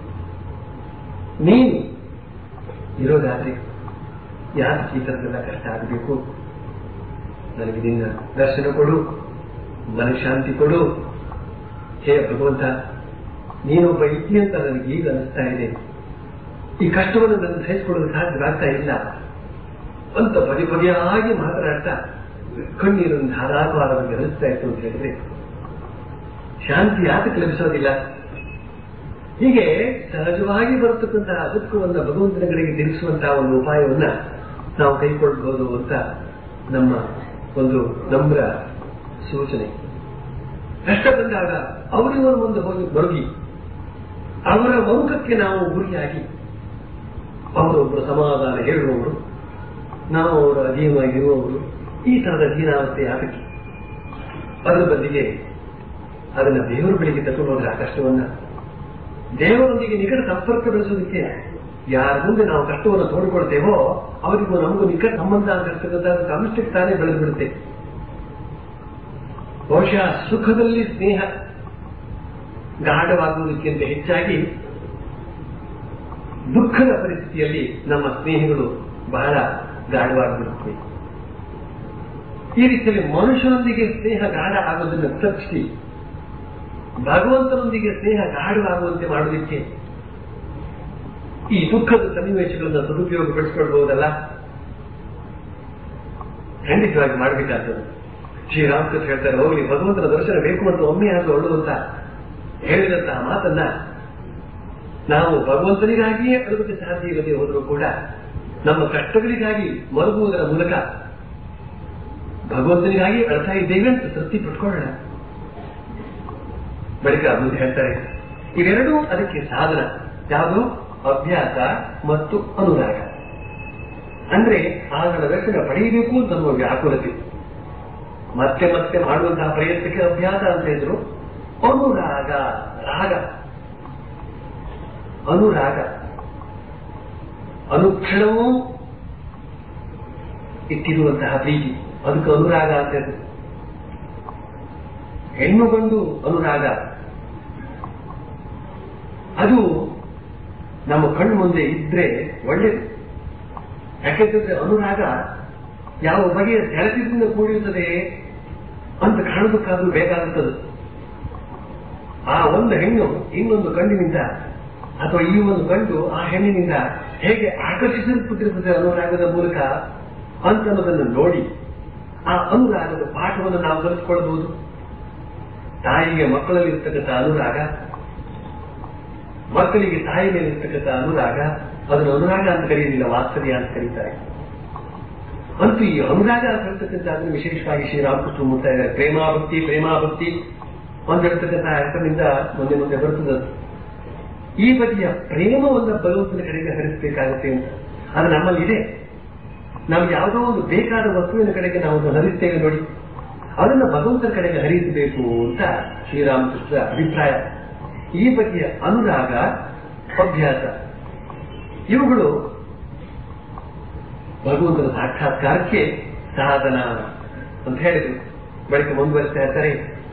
ನೀನು ಇರೋದಾದ್ರೆ ಯಾಕೆ ಈ ಥರದ್ದೆಲ್ಲ ಕಷ್ಟ ಆಗಬೇಕು ನನಗೆ ನಿನ್ನ ದರ್ಶನ ಕೊಡು ಮನಃಶಾಂತಿ ಕೊಡು ಹೇ ಭಗವಂತ ನೀನೊಬ್ಬ ಇದ್ದಿ ಅಂತ ನನಗೆ ಈಗ ಅನಿಸ್ತಾ ಇದೆ ಈ ಕಷ್ಟವನ್ನು ನನ್ನ ಸಹಿಸಿಕೊಳ್ಳಲು ಸಾಧ್ಯವಾಗ್ತಾ ಇಲ್ಲ ಅಂತ ಬಗೆ ಬಗೆಯಾಗಿ ಮಾತನಾಡ್ತಾ ಕಣ್ಣೀರನ್ನು ಧಾರಾಕಾರವಾಗಿ ಹರಿಸ್ತಾ ಇತ್ತು ಅಂತ ಹೇಳಿದ್ರೆ ಶಾಂತಿ ಯಾತಕ್ಕೆ ಲಭಿಸೋದಿಲ್ಲ ಹೀಗೆ ಸಹಜವಾಗಿ ಬರತಕ್ಕಂತಹ ದುಃಖವನ್ನು ಭಗವಂತನ ಕಡೆಗೆ ತಿರುಗಿಸುವಂತಹ ಒಂದು ಉಪಾಯವನ್ನ ನಾವು ಕೈಗೊಳ್ಳಬಹುದು ಅಂತ ನಮ್ಮ ಒಂದು ನಮ್ರ ಸೂಚನೆ ಕಷ್ಟ ಬಂದಾಗ ಅವರಿವರ ಮುಂದೆ ಹೋಗಿ ಬರುಗಿ ಅವರ ಮುಖಕ್ಕೆ ನಾವು ಗುರಿಯಾಗಿ ಅವರೊಬ್ಬರು ಸಮಾಧಾನ ಹೇಳುವವರು ನಾವು ಅವರ ಅಧೀನವಾಗಿರುವವರು ಈ ತರದ ಅಧೀನಾವಸ್ಥೆ ಯಾತಕ್ಕೆ ಅದರ ಬದಿಗೆ ಅದನ್ನ ದೇವರ ಬಳಿಗೆ ತಗೊಂಡು ಹೋದ್ರೆ ಆ ಕಷ್ಟವನ್ನ ದೇವರೊಂದಿಗೆ ನಿಕಟ ಸಂಪರ್ಕ ಬೆಳೆಸೋದಕ್ಕೆ ಯಾರ ಮುಂದೆ ನಾವು ಕಷ್ಟವನ್ನು ತೋಡಿಕೊಳ್ತೇವೋ ಅವರಿಗೂ ನಮಗೂ ನಿಕಟ ಸಂಬಂಧ ಆಗಿರ್ತಕ್ಕಂಥ ಕಮಿಸ್ಟಿಕ್ ತಾನೇ ಬೆಳೆದು ಬಿಡುತ್ತೆ ಬಹುಶಃ ಸುಖದಲ್ಲಿ ಸ್ನೇಹ ಗಾಢವಾಗುವುದಕ್ಕಿಂತ ಹೆಚ್ಚಾಗಿ ದುಃಖದ ಪರಿಸ್ಥಿತಿಯಲ್ಲಿ ನಮ್ಮ ಸ್ನೇಹಿಗಳು ಬಹಳ ಗಾಢವಾಗಿರುತ್ತವೆ ಈ ರೀತಿಯಲ್ಲಿ ಮನುಷ್ಯನೊಂದಿಗೆ ಸ್ನೇಹ ಗಾಢ ಆಗೋದನ್ನು ತಪ್ಪಿಸಿ ಭಗವಂತನೊಂದಿಗೆ ಸ್ನೇಹ ಗಾಢವಾಗುವಂತೆ ಮಾಡುವುದಕ್ಕೆ ಈ ದುಃಖದ ಸನ್ನಿವೇಶಗಳನ್ನು ಸದುಪಯೋಗಪಡಿಸಿಕೊಳ್ಬಹುದಲ್ಲ ಖಂಡಿತವಾಗಿ ಮಾಡಬೇಕಾಗ್ತದೆ ಶ್ರೀರಾಮಕೃಷ್ಣ ಹೇಳ್ತಾರೆ ಹೋಗ್ಲಿ ಭಗವಂತನ ದರ್ಶನ ಬೇಕು ಅಂತ ಒಮ್ಮೆ ಆದ್ರೂ ಒಳ್ಳುವಂತ ಹೇಳಿದಂತಹ ಮಾತನ್ನ ನಾವು ಭಗವಂತನಿಗಾಗಿಯೇ ಅಳುವುದಕ್ಕೆ ಸಾಧ್ಯ ಇಲ್ಲದೆ ಹೋದರೂ ಕೂಡ ನಮ್ಮ ಕಷ್ಟಗಳಿಗಾಗಿ ಮರುಗುವುದರ ಮೂಲಕ ಭಗವಂತನಿಗಾಗಿ ಅಳ್ತಾ ಇದ್ದೇವೆ ಅಂತ ತೃಪ್ತಿ ಪಟ್ಕೊಳ್ಳೋಣ ಬಳಿಕ ಮುಂದೆ ಹೇಳ್ತಾರೆ ಇವೆರಡೂ ಅದಕ್ಕೆ ಸಾಧನ ಯಾವುದು ಅಭ್ಯಾಸ ಮತ್ತು ಅನುರಾಗ ಅಂದ್ರೆ ಆಗಳ ದರ್ಶನ ಪಡೆಯಬೇಕು ಅಂತ ಅನ್ನುವ ವ್ಯಾಕುಲತೆ ಮತ್ತೆ ಮತ್ತೆ ಮಾಡುವಂತಹ ಪ್ರಯತ್ನಕ್ಕೆ ಅಭ್ಯಾಸ ಅಂತ ಇದ್ರು ಅನುರಾಗ ರಾಗ ಅನುರಾಗ ಅನುಕ್ಷಣವೂ ಇಟ್ಟಿರುವಂತಹ ಪ್ರೀತಿ ಅದಕ್ಕೆ ಅನುರಾಗ ಅಂತ ಇದ್ರು ಹೆಣ್ಣು ಗಂಡು ಅನುರಾಗ ಅದು ನಮ್ಮ ಕಣ್ಣು ಮುಂದೆ ಇದ್ರೆ ಒಳ್ಳೇದು ಯಾಕೆಂತಂದ್ರೆ ಅನುರಾಗ ಯಾವ ಬಗೆಯ ಸೆಳೆತದಿಂದ ಕೂಡಿರುತ್ತದೆ ಅಂತ ಕಾಣಬೇಕಾದ್ರೂ ಬೇಕಾಗುತ್ತದೆ ಆ ಒಂದು ಹೆಣ್ಣು ಇನ್ನೊಂದು ಗಂಡಿನಿಂದ ಅಥವಾ ಈ ಒಂದು ಗಂಡು ಆ ಹೆಣ್ಣಿನಿಂದ ಹೇಗೆ ಆಕರ್ಷಿಸಲ್ಪಟ್ಟಿರುತ್ತದೆ ಅನುರಾಗದ ಮೂಲಕ ಅಂತ ಅನ್ನೋದನ್ನು ನೋಡಿ ಆ ಅನುರಾಗದ ಪಾಠವನ್ನು ನಾವು ಕಲಿಸ್ಕೊಳ್ಬಹುದು ತಾಯಿಗೆ ಮಕ್ಕಳಲ್ಲಿ ಇರ್ತಕ್ಕಂಥ ಅನುರಾಗ ಮಕ್ಕಳಿಗೆ ತಾಯಿ ಮೇಲೆ ಇರ್ತಕ್ಕಂಥ ಅನುರಾಗ ಅದನ್ನು ಅನುರಾಗ ಅಂತ ಕರೆಯುವುದಿಲ್ಲ ವಾತ್ಸಲ್ಯ ಅಂತ ಕರೀತಾರೆ ಅಂತೂ ಈ ಅನುರಾಗ ಅಂತ ಹೇಳ್ತಕ್ಕಂಥ ಅದನ್ನು ವಿಶೇಷವಾಗಿ ಶ್ರೀರಾಮಕೃಷ್ಣ ಮುಟ್ತಾ ಇದ್ದಾರೆ ಪ್ರೇಮಾಭಕ್ತಿ ಪ್ರೇಮಾಭಕ್ತಿ ಅಂತ ಹೇಳ್ತಕ್ಕಂಥ ಹೆಸರಿನಿಂದ ಮುಂದೆ ಮುಂದೆ ಬರ್ತದೆ ಈ ಬಗೆಯ ಪ್ರೇಮವನ್ನು ಭಗವಂತನ ಕಡೆಗೆ ಹರಿಸಬೇಕಾಗುತ್ತೆ ಅಂತ ಅದು ನಮ್ಮಲ್ಲಿ ಇದೆ ನಾವು ಯಾವುದೋ ಒಂದು ಬೇಕಾದ ವಸ್ತುವಿನ ಕಡೆಗೆ ನಾವು ಅದನ್ನು ಹರಿಸ್ತೇವೆ ನೋಡಿ ಅದನ್ನು ಭಗವಂತನ ಕಡೆಗೆ ಹರಿಸಬೇಕು ಅಂತ ಶ್ರೀರಾಮಕೃಷ್ಣ ಅಭಿಪ್ರಾಯ ಈ ಬಗೆಯ ಅನುರಾಗ ಅಭ್ಯಾಸ ಇವುಗಳು ಭಗವಂತನ ಸಾಕ್ಷಾತ್ಕಾರಕ್ಕೆ ಸಾಧನ ಅಂತ ಹೇಳಿದ್ರು ಬಳಿಕ ಮುಂದುವರಿಸ್ತಾ ಇರ್ತಾರೆ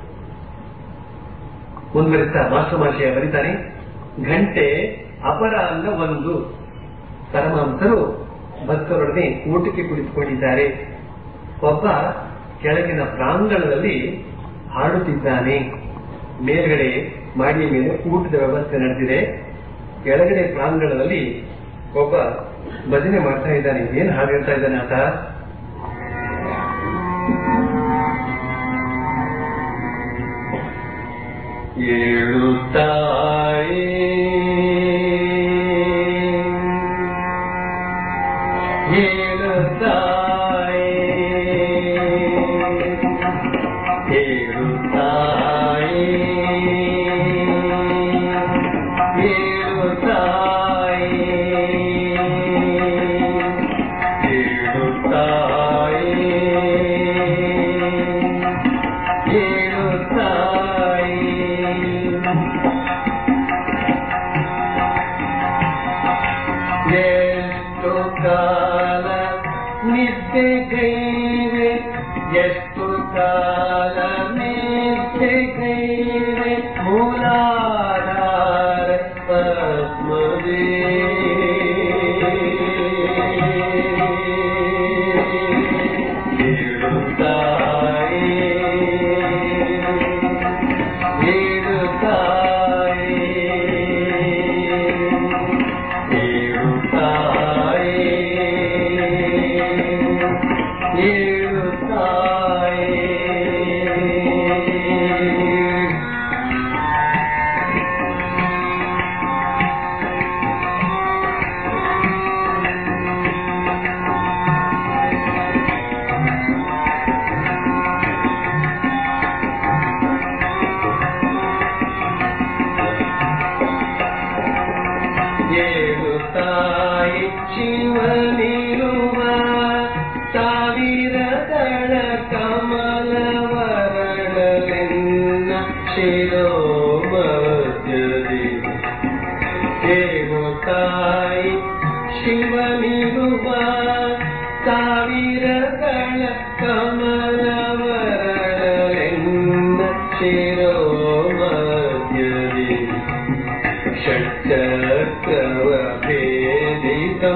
ಮುಂದುವರಿಸ್ತಾ ಮಾಸ್ಟರ್ ಮಾಶಯ ಬರೀತಾನೆ ಗಂಟೆ ಅಪರಾಹ್ನ ಒಂದು ಪರಮಹಂಸರು ಭಕ್ತರೊಡನೆ ಊಟಕ್ಕೆ ಕುಳಿತುಕೊಂಡಿದ್ದಾರೆ ಒಬ್ಬ ಕೆಳಗಿನ ಪ್ರಾಂಗಣದಲ್ಲಿ ಹಾಡುತ್ತಿದ್ದಾನೆ ಮೇಲ್ಗಡೆ ಮಾಡಿಯ ಮೇಲೆ ಊಟದ ವ್ಯವಸ್ಥೆ ನಡೆದಿದೆ ಕೆಳಗಡೆ ಪ್ರಾಂಗಣದಲ್ಲಿ ಒಬ್ಬ ಭಜನೆ ಮಾಡ್ತಾ ಇದ್ದಾನೆ ಏನ್ ಹಾಡು ಹೇಳ್ತಾ ಇದ್ದಾನೆ ಆತ ಏಳುತ್ತಾಯೇ ಹೇಳುತ್ತಾಯೇ ಹೇಳುತ್ತಾಯೇ ಹೇಳುತ್ತಾಯೇ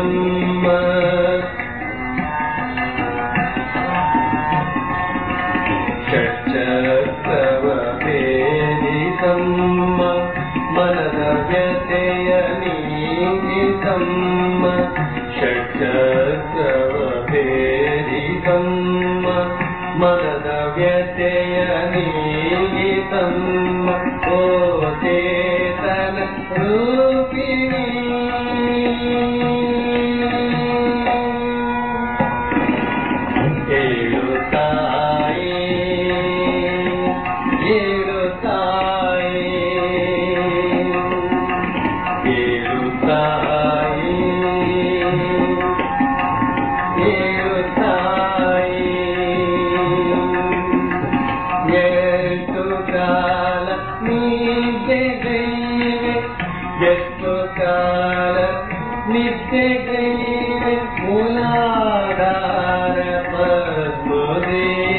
ಷಟ್ಚಕ್ರವೇದಿತಮ್ಮ ಮನದ ವ್ಯತೆಯ ನೀಗಿತಮ್ಮ ಷಟ್ಚಕ್ರವೇದಿತಮ್ಮ ಮನದ ವ್ಯತೆಯ ನೀಗಿತಮ್ಮ ಓ ಚೇತನ ರೂಪಿಣಿ ಏಳು ತಾಯಿ ಏಳು ತಾಯಿ ಏಳು ತಾಯಿ ಏಳು ತಾಯಿ ಎಷ್ಟು ಕಾಲ ನಿದ್ದೆಗೈವೆ ಎಷ್ಟು ಕಾಲ ನಿದ್ದೆಗೈವೆ ಮೂಲಾಧಾರ ಪದ್ಮದೇ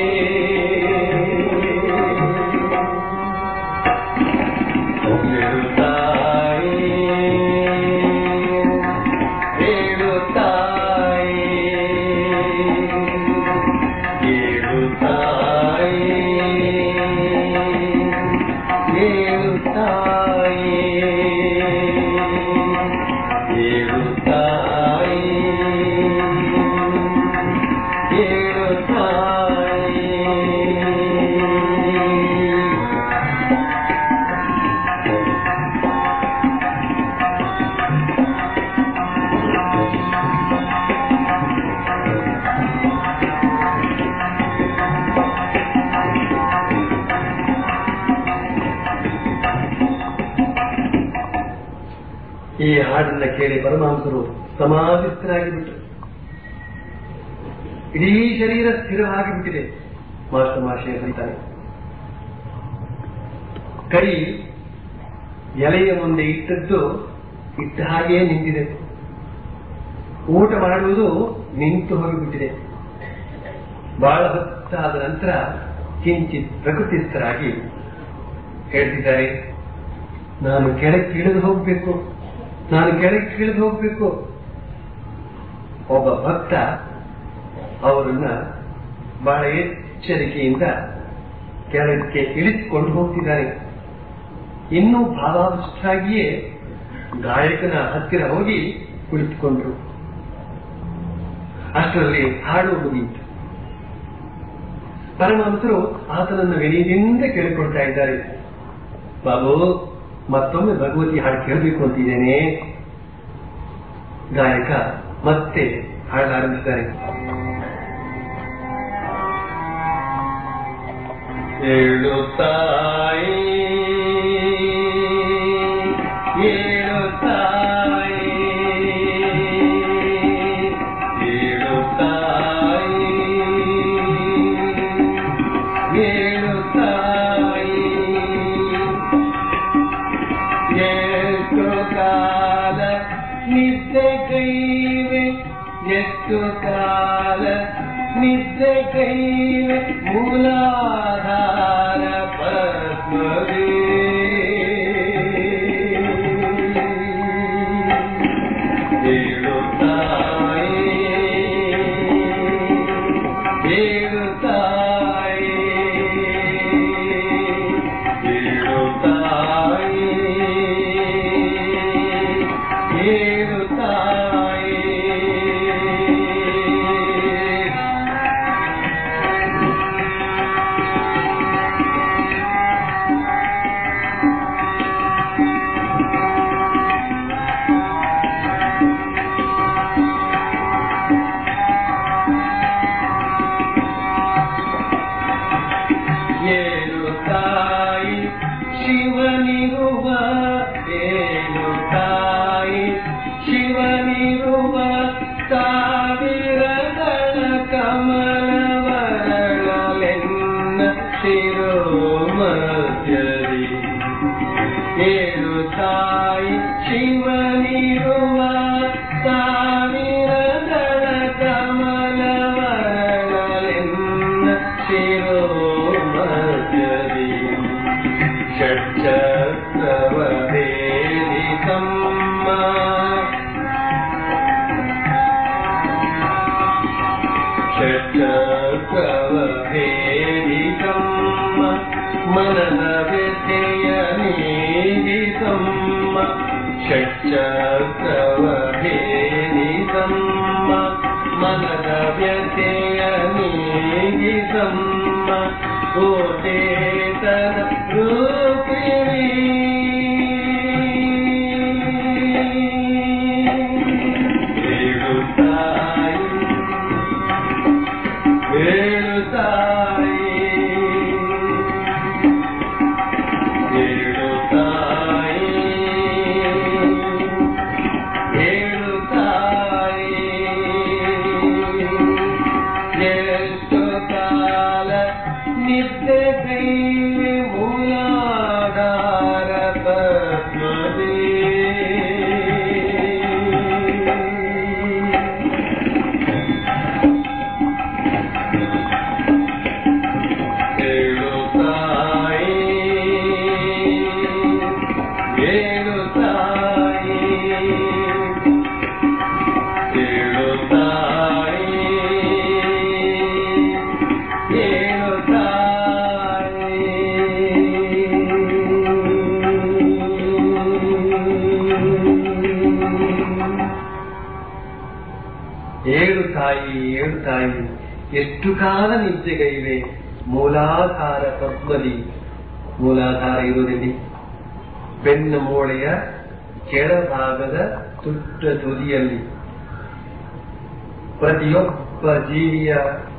ಏಳು ತಾಯಿ ಏಳು ತಾಯಿ ಏಳು ತಾಯಿ ಏಳು ತಾಯಿ ಏಳು ತಾಯಿ ಏಳು ತಾಯಿ ಈ ಹಾಡನ್ನ ಕೇಳಿ ಪರಮಹಂಸರು ಸಮಾಧಿಸ್ಥರಾಗಿ ಬಿಟ್ಟರು ಇಡೀ ಶರೀರ ಸ್ಥಿರವಾಗಿ ಬಿಟ್ಟಿದೆ ಮಾಸ್ಟರ್ ಮಾಷೆ ಹೇಳ್ತಾರೆ ಕೈ ಎಲೆಯ ಮುಂದೆ ಇಟ್ಟದ್ದು ಇಟ್ಟ ಹಾಗೆಯೇ ನಿಂತಿದೆ ಊಟ ಮಾಡುವುದು ನಿಂತು ಹೋಗಿಬಿಟ್ಟಿದೆ ಬಹಳ ಹೊತ್ತಾದ ನಂತರ ಕಿಂಚಿತ್ ಪ್ರಕೃತಿಸ್ಥರಾಗಿ ಹೇಳ್ತಿದ್ದಾರೆ ನಾನು ಕೆಳಗೆ ಇಳಿದು ಹೋಗ್ಬೇಕು ನಾನು ಕೆಳಗೆ ಇಳಿದು ಹೋಗ್ಬೇಕು ಒಬ್ಬ ಭಕ್ತ ಅವರನ್ನ ಬಹಳ ಎಚ್ಚರಿಕೆಯಿಂದ ಕೆಳಕ್ಕೆ ಇಳಿಸಿಕೊಂಡು ಹೋಗ್ತಿದ್ದಾನೆ ಇನ್ನೂ ಭಾವಾವಿಷ್ಟಾಗಿಯೇ ಗಾಯಕನ ಹತ್ತಿರ ಹೋಗಿ ಕುಳಿತುಕೊಂಡ್ರು ಅಷ್ಟರಲ್ಲಿ ಹಾಡು ಮುಗಿಯಿತು ಪರಮಹಂಸರು ಆತನನ್ನು ವಿನಯದಿಂದ ಕೇಳಿಕೊಳ್ತಾ ಇದ್ದಾರೆ ಬಾಬು ಮತ್ತೊಮ್ಮೆ ಭಗವತಿ ಹಾಡು ಕೇಳಬೇಕು ಅಂತಿದ್ದೇನೆ ಗಾಯಕ ಮತ್ತೆ ಹಾಡಾರಂಭಿಸ್ತಾರೆ ಏಳು ತಾಯಿ ಏಳು ತಾಯಿ ಏಳು ತಾಯಿ ಏಳು ತಾಯಿ ಎಷ್ಟು ಕಾಲ ನಿದ್ದೆ ಕೈವೆ ಎಷ್ಟು ಕಾಲ ನಿದ್ದೆ ಕೈವೆ ಮೂಲಾಧಾರ ಪದ್ಮವೇ ಏಳು ತಾಯಿ ಏಳು ತಾಯಿ ಏಳು ತಾಯಿ ಏಳು ತಾಯಿ ಏಳು ತಾಯಿ ಶಿವನಿರುವ ಏಳು ತಾಯಿ ಶಿವನಿರುವ ಸಾವಿರಗಳ ಕಮಲವರಳೆನ್ನ ಶಿರೋಮಧ್ಯದಿ ಏಳು ತಾಯಿ ಶಿವನಿರುವ ಸಾವಿರಗಳ ಕಮಲವರಳೆನ್ನ ಶಿರೋಮಧ್ಯದಿ ಷಟ್ಚಕ್ರವದೇದಿತಮ್ಮ सम्म षट्चक्रवभेदि सम्म मनद व्यथेय नीगि सम्म कोटेतन रूपिणी ಹೇಳುತ್ತಾಯಿ ಹೇಳುತ್ತಾಯಿ ಹೇಳುತ್ತಾಯಿ ಹೇಳುತ್ತಾಯಿ ಎಷ್ಟು ಕಾಲ ನಿದ್ದೆ ಕೈ ಮೂಲಾಧಾರ ಪದ್ಮದೇ ಹೇಳುತ್ತಾಯಿ ಹೇಳುತ್ತಾಯಿ ಹೇಳುತ್ತಾಯಿ ಹೇಳುತ್ತಾಯಿ ಏಳು ತಾಯಿ ಏಳು ತಾಯಿ ಎಷ್ಟು ಕಾಲ ನಿದ್ದೆಗೈವೆ ಮೂಲಾಧಾರ ಪದ್ಮದಿ ಮೂಲಾಧಾರ ಇರುವುದಿಲ್ಲಿ ಬೆನ್ನ ಮೂಳೆಯ ಕೆಳಭಾಗದ ತುಟ್ಟ ತುದಿಯಲ್ಲಿ ಪ್ರತಿಯೊಬ್ಬ ಜೀವಿಯ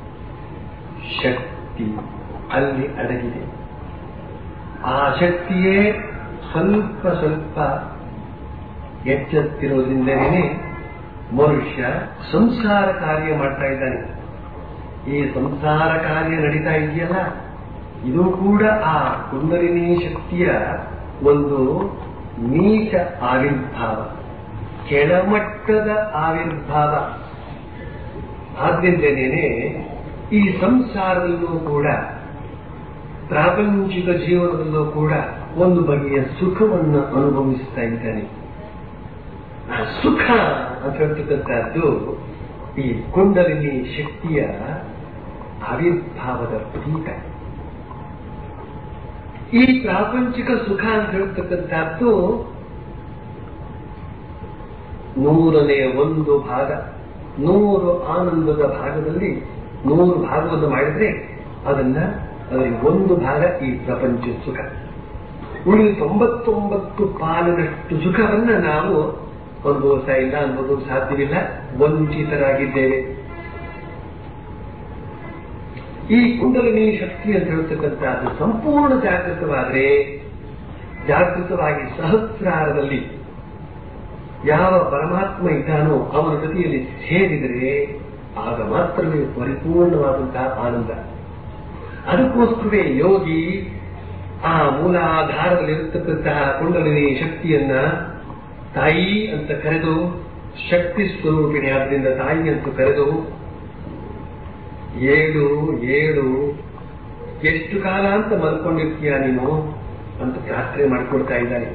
ಶಕ್ತಿ ಅಲ್ಲಿ ಅಡಗಿದೆ ಆ ಶಕ್ತಿಯೇ ಸ್ವಲ್ಪ ಸ್ವಲ್ಪ ಎಚ್ಚೆತ್ತಿರೋದ್ರಿಂದಲೇ ಮನುಷ್ಯ ಸಂಸಾರ ಕಾರ್ಯ ಮಾಡ್ತಾ ಇದ್ದಾನೆ ಈ ಸಂಸಾರ ಕಾರ್ಯ ನಡೀತಾ ಇದೆಯಲ್ಲ ಇದು ಕೂಡ ಆ ಕುಂಡಲಿನಿ ಶಕ್ತಿಯ ಒಂದು ನೀಚ ಆವಿರ್ಭಾವ ಕೆಳಮಟ್ಟದ ಆವಿರ್ಭಾವ ಆದ್ರಿಂದಲೇ ಈ ಸಂಸಾರದಲ್ಲೂ ಕೂಡ ಪ್ರಾಪಂಚಿಕ ಜೀವನದಲ್ಲೂ ಕೂಡ ಒಂದು ಬಗೆಯ ಸುಖವನ್ನು ಅನುಭವಿಸ್ತಾ ಇದ್ದಾನೆ ಆ ಸುಖ ಅಂತ ಹೇಳ್ತಕ್ಕಂಥದ್ದು ಈ ಕುಂಡಲಿನಿ ಶಕ್ತಿಯ ಆವಿರ್ಭಾವದ ಪ್ರತೀಕ ಈ ಪ್ರಾಪಂಚಿಕ ಸುಖ ಅಂತ ಹೇಳ್ತಕ್ಕಂಥದ್ದು ನೂರನೆಯ ಒಂದು ಭಾಗ ನೂರು ಆನಂದದ ಭಾಗದಲ್ಲಿ ನೂರು ಭಾಗವನ್ನು ಮಾಡಿದ್ರೆ ಅದನ್ನ ಅದರಲ್ಲಿ ಒಂದು ಭಾಗ ಈ ಪ್ರಪಂಚ ಸುಖ ಉಳಿದ ತೊಂಬತ್ತೊಂಬತ್ತು ಪಾಲಿನಷ್ಟು ಸುಖವನ್ನ ನಾವು ಅನುಭವಿಸ್ತಾ ಇಲ್ಲ ಅನ್ನೋದು ಸಾಧ್ಯವಿಲ್ಲ ವಂಚಿತರಾಗಿದ್ದೇವೆ ಈ ಕುಂಡಲಿನಿ ಶಕ್ತಿ ಅಂತ ಹೇಳ್ತಕ್ಕಂಥದ್ದು ಸಂಪೂರ್ಣ ಜಾಗೃತವಾದ್ರೆ ಜಾಗೃತವಾಗಿ ಸಹಸ್ರಾರದಲ್ಲಿ ಯಾವ ಪರಮಾತ್ಮ ಇದ್ದಾನೋ ಅವನ ಜೊತೆಯಲ್ಲಿ ಸೇರಿದರೆ ಆಗ ಮಾತ್ರವೇ ಪರಿಪೂರ್ಣವಾದಂತಹ ಆನಂದ ಅದಕ್ಕೋಸ್ಕರವೇ ಯೋಗಿ ಆ ಮೂಲಾಧಾರದಲ್ಲಿರತಕ್ಕಂತಹ ಕುಂಡಲಿನಿ ಶಕ್ತಿಯನ್ನ ತಾಯಿ ಅಂತ ಕರೆದು ಶಕ್ತಿ ಸ್ವರೂಪಿಣಿ ಆದ್ರಿಂದ ತಾಯಿ ಅಂತ ಕರೆದು ಏಳು ಏಳು ಎಷ್ಟು ಕಾಲ ಅಂತ ಮಲ್ಕೊಂಡಿರ್ತೀಯ ನೀನು ಅಂತ ಪ್ರಾರ್ಥನೆ ಮಾಡಿಕೊಡ್ತಾ ಇದ್ದಾನೆ